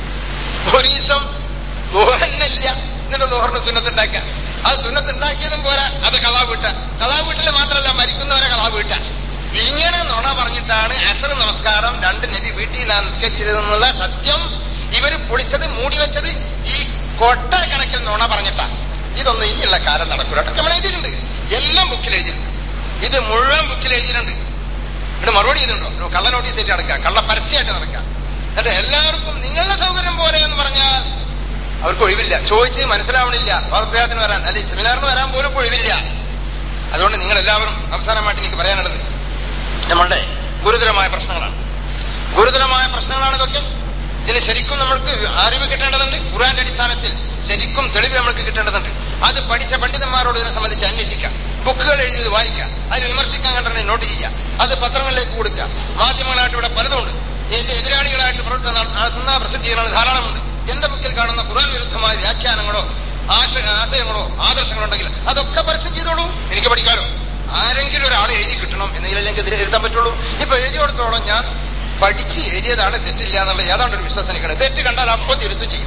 ഒരു ദിവസം ദോഹന്നില്ല എന്നിട്ട് ദോഹറിന് സുന്നത്തുണ്ടാക്കുക അത് സുന്നത്തുണ്ടാക്കിയതും പോരാ അത് കഥാ വീട്ട കഥാ വീട്ടില് മാത്രമല്ല മരിക്കുന്നവരെ കഥാ വീട്ട ഇങ്ങനെ നുണ പറഞ്ഞിട്ടാണ് അസർ നമസ്കാരം രണ്ട് നബി വീട്ടിൽ നിന്നാണ് നിസ്കരിച്ചതെന്നുള്ള സത്യം ഇവര് പൊളിച്ചത് മൂടി വെച്ചത് ഈ കൊട്ട കണക്കിൽ നുണ പറഞ്ഞിട്ടാ ഇതൊന്നും ഇനിയുള്ള കാലം നടക്കൂല നമ്മൾ എഴുതിയിട്ടുണ്ട് എല്ലാം ബുക്കിൽ എഴുതിയിട്ടുണ്ട് ഇത് മുഴുവൻ ബുക്കിൽ എഴുതിയിട്ടുണ്ട് എന്നിട്ട് മറുപടി ചെയ്തിട്ടുണ്ടോ കള്ള നോട്ടീസ് ആയിട്ട് നടക്കുക കള്ള പരസ്യമായിട്ട് നടക്കുക എന്നിട്ട് എല്ലാവർക്കും നിങ്ങളുടെ സൗകര്യം പോലെ എന്ന് പറഞ്ഞാൽ അവർക്ക് ഒഴിവില്ല ചോദിച്ച് മനസ്സിലാവണില്ല വാദപ്രയാസത്തിന് വരാൻ അല്ലെങ്കിൽ സെമിനാറിന് വരാൻ പോലും ഒഴിവില്ല അതുകൊണ്ട് നിങ്ങൾ എല്ലാവരും അവസാനമായിട്ട് എനിക്ക് പറയാനുള്ളത് നമ്മളുടെ ഗുരുതരമായ പ്രശ്നങ്ങളാണ് ഗുരുതരമായ പ്രശ്നങ്ങളാണ് ഇതൊക്കെ ഇതിന് ശരിക്കും നമ്മൾക്ക് അറിവ് കിട്ടേണ്ടതുണ്ട് ഖുറാന്റെ അടിസ്ഥാനത്തിൽ ശരിക്കും തെളിവ് നമ്മൾക്ക് കിട്ടേണ്ടതുണ്ട് അത് പഠിച്ച പണ്ഡിതന്മാരോട് ഇതിനെ സംബന്ധിച്ച് അന്വേഷിക്കാം ബുക്കുകൾ എഴുതിയത് വായിക്കാം അതിൽ വിമർശിക്കാൻ കണ്ടെങ്കിൽ നോട്ട് ചെയ്യാം അത് പത്രങ്ങളിലേക്ക് കൊടുക്കുക മാധ്യമങ്ങളായിട്ട് ഇവിടെ പലതുണ്ട് എന്റെ എതിരാളികളായിട്ട് പ്രവർത്തനം നടത്തുന്ന പ്രസിദ്ധീകരണങ്ങൾ ധാരാളമുണ്ട് എന്റെ ബുക്കിൽ കാണുന്ന ഖുറാൻ വിരുദ്ധമായ വ്യാഖ്യാനങ്ങളോ ആശ ആശയങ്ങളോ ആദർശങ്ങളോ ഉണ്ടെങ്കിൽ അതൊക്കെ പരസ്യം ചെയ്തോളൂ എനിക്ക് പഠിക്കാലോ ആരെങ്കിലും ഒരാൾ എഴുതി കിട്ടണം എന്നെങ്കിലും എനിക്ക് എതിരെ എഴുതാൻ പറ്റുള്ളൂ ഇപ്പൊ എഴുതി കൊടുത്തോളം ഞാൻ പഠിച്ച് എഴുതിയതാണ് തെറ്റില്ല എന്നുള്ള ഏതാണ്ട് ഒരു വിശ്വാസം എനിക്കാണ് തെറ്റ് കണ്ടാൽ അപ്പോൾ തിരുത്തും ചെയ്യും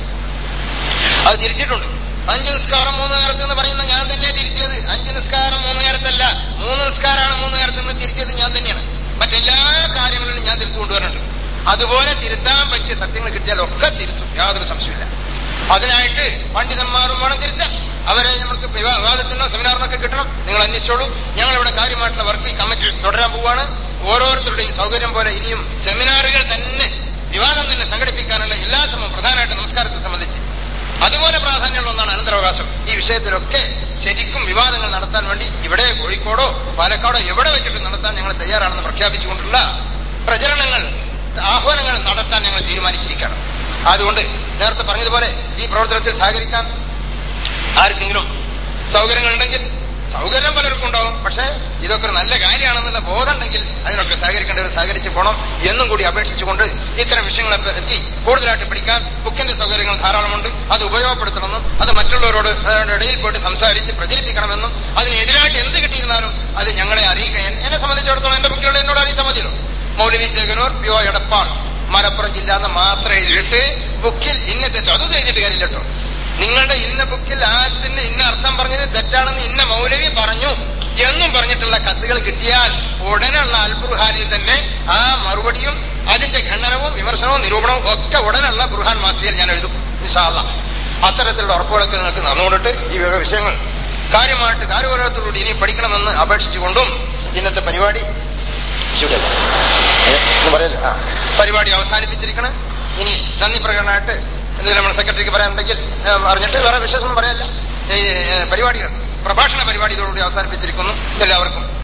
അത് തിരിച്ചിട്ടുണ്ട് അഞ്ച് നിസ്കാരം മൂന്ന് നേരത്ത് എന്ന് പറയുന്ന ഞാൻ തന്നെ തിരിച്ചത് അഞ്ച് നിസ്കാരം മൂന്ന് നേരത്തല്ല മൂന്ന് നിസ്കാരമാണ് മൂന്ന് നേരത്ത് നിന്ന് തിരിച്ചത് ഞാൻ തന്നെയാണ് മറ്റെല്ലാ കാര്യങ്ങളിലും ഞാൻ തിരുത്തു കൊണ്ടുവരുന്നുണ്ട് അതുപോലെ തിരുത്താൻ പറ്റിയ സത്യങ്ങൾ കിട്ടിയാൽ ഒക്കെ തിരുത്തും യാതൊരു സംശയമില്ല അതിനായിട്ട് പണ്ഡിതന്മാരും വേണം തിരുത്താൻ അവരെ നമുക്ക് വിവാ- വിവാദത്തിനോ സെമിനാറിനൊക്കെ കിട്ടണം നിങ്ങൾ അന്വേഷിച്ചോളൂ ഞങ്ങൾ ഇവിടെ കാര്യമായിട്ടുള്ള വർക്ക് ഈ കമ്മിറ്റി തുടരാൻ പോവാണ് ഓരോരുത്തരുടെയും സൗകര്യം പോലെ ഇനിയും സെമിനാറുകൾ തന്നെ വിവാദം തന്നെ സംഘടിപ്പിക്കാനുള്ള എല്ലാ ശ്രമവും പ്രധാനമായിട്ട് നമസ്കാരത്തെ സംബന്ധിച്ച് അതുപോലെ പ്രാധാന്യമുള്ള ഒന്നാണ് അനന്തരാവകാശം ഈ വിഷയത്തിലൊക്കെ ശരിക്കും വിവാദങ്ങൾ നടത്താൻ വേണ്ടി ഇവിടെ കോഴിക്കോടോ പാലക്കാടോ എവിടെ വെച്ചിട്ട് നടത്താൻ ഞങ്ങൾ തയ്യാറാണെന്ന് പ്രഖ്യാപിച്ചുകൊണ്ടുള്ള പ്രചരണങ്ങൾ ആഹ്വാനങ്ങൾ നടത്താൻ ഞങ്ങൾ തീരുമാനിച്ചിരിക്കുകയാണ് അതുകൊണ്ട് നേരത്തെ പറഞ്ഞതുപോലെ ഈ പ്രവർത്തനത്തിൽ സഹകരിക്കാൻ ആർക്കെങ്കിലും സൗകര്യങ്ങളുണ്ടെങ്കിൽ സൗകര്യം പലർക്കും ഉണ്ടാവും പക്ഷേ ഇതൊക്കെ ഒരു നല്ല കാര്യമാണെന്നുള്ള ബോധം ഉണ്ടെങ്കിൽ അതിനൊക്കെ സഹകരിക്കേണ്ടവർ സഹകരിച്ച് പോകണം എന്നും കൂടി അപേക്ഷിച്ചുകൊണ്ട് ഇത്തരം വിഷയങ്ങളെ പറ്റി കൂടുതലായിട്ട് പഠിക്കാൻ ബുക്കിന്റെ സൗകര്യങ്ങൾ ധാരാളമുണ്ട് അത് ഉപയോഗപ്പെടുത്തണമെന്നും അത് മറ്റുള്ളവരോട് അവരുടെ ഇടയിൽ പോയിട്ട് സംസാരിച്ച് പ്രചരിപ്പിക്കണമെന്നും അതിനെതിരായിട്ട് എന്ത് കിട്ടിയിരുന്നാലും അത് ഞങ്ങളെ അറിയിക്കാൻ എന്നെ സംബന്ധിച്ചിടത്തോളം എന്റെ ബുക്കിലൂടെ എന്നോട് അറിയിച്ചാൽ മതിയല്ലോ മൗലവി ചേകനൂർ പി ഒ എടപ്പാൾ മലപ്പുറം ജില്ല എന്ന് മാത്രം എഴുതിയിട്ട് ബുക്കിൽ ഇന്ന തെറ്റോ അത് എഴുതിയിട്ട് കാര്യമില്ല കേട്ടോ നിങ്ങളുടെ ഇന്ന ബുക്കിൽ ആയത്തിന് ഇന്ന അർത്ഥം പറഞ്ഞത് തെറ്റാണെന്ന് ഇന്ന മൗലവി പറഞ്ഞു എന്നും പറഞ്ഞിട്ടുള്ള കത്തുകൾ കിട്ടിയാൽ ഉടനുള്ള അൽബുർഹാനിൽ തന്നെ ആ മറുപടിയും അതിന്റെ ഖണ്ഡനവും വിമർശനവും നിരൂപണവും ഒക്കെ ഉടനുള്ള ബുർഹാൻ മാസികയിൽ ഞാൻ എഴുതും നിശാല അത്തരത്തിലുള്ള ഉറപ്പുകളൊക്കെ നിങ്ങൾക്ക് നടന്നുകൊണ്ടിട്ട് ഈ വക വിഷയങ്ങൾ കാര്യമായിട്ട് കാര്യപരത്തോടുകൂടി ഇനി പഠിക്കണമെന്ന് അപേക്ഷിച്ചുകൊണ്ടും ഇന്നത്തെ പരിപാടി ശരിയല്ല ഏ, ഒന്നും പറയല്ലേ? ആ. പരിപാടി അവസാനിപ്പിച്ചിരിക്കണം ഇനി നന്ദി പ്രകടനമായിട്ട് എന്തെങ്കിലും നമ്മുടെ സെക്രട്ടറിക്ക് പറയാനുണ്ടെങ്കിൽ ഏ, അറിഞ്ഞിട്ട് വേറെ വിശേഷം പറയാനില്ല ഈ ഏ, പരിപാടികൾ പ്രഭാഷണ പരിപാടി ഇതോടുകൂടി അവസാനിപ്പിച്ചിരിക്കുന്നു എല്ലാവർക്കും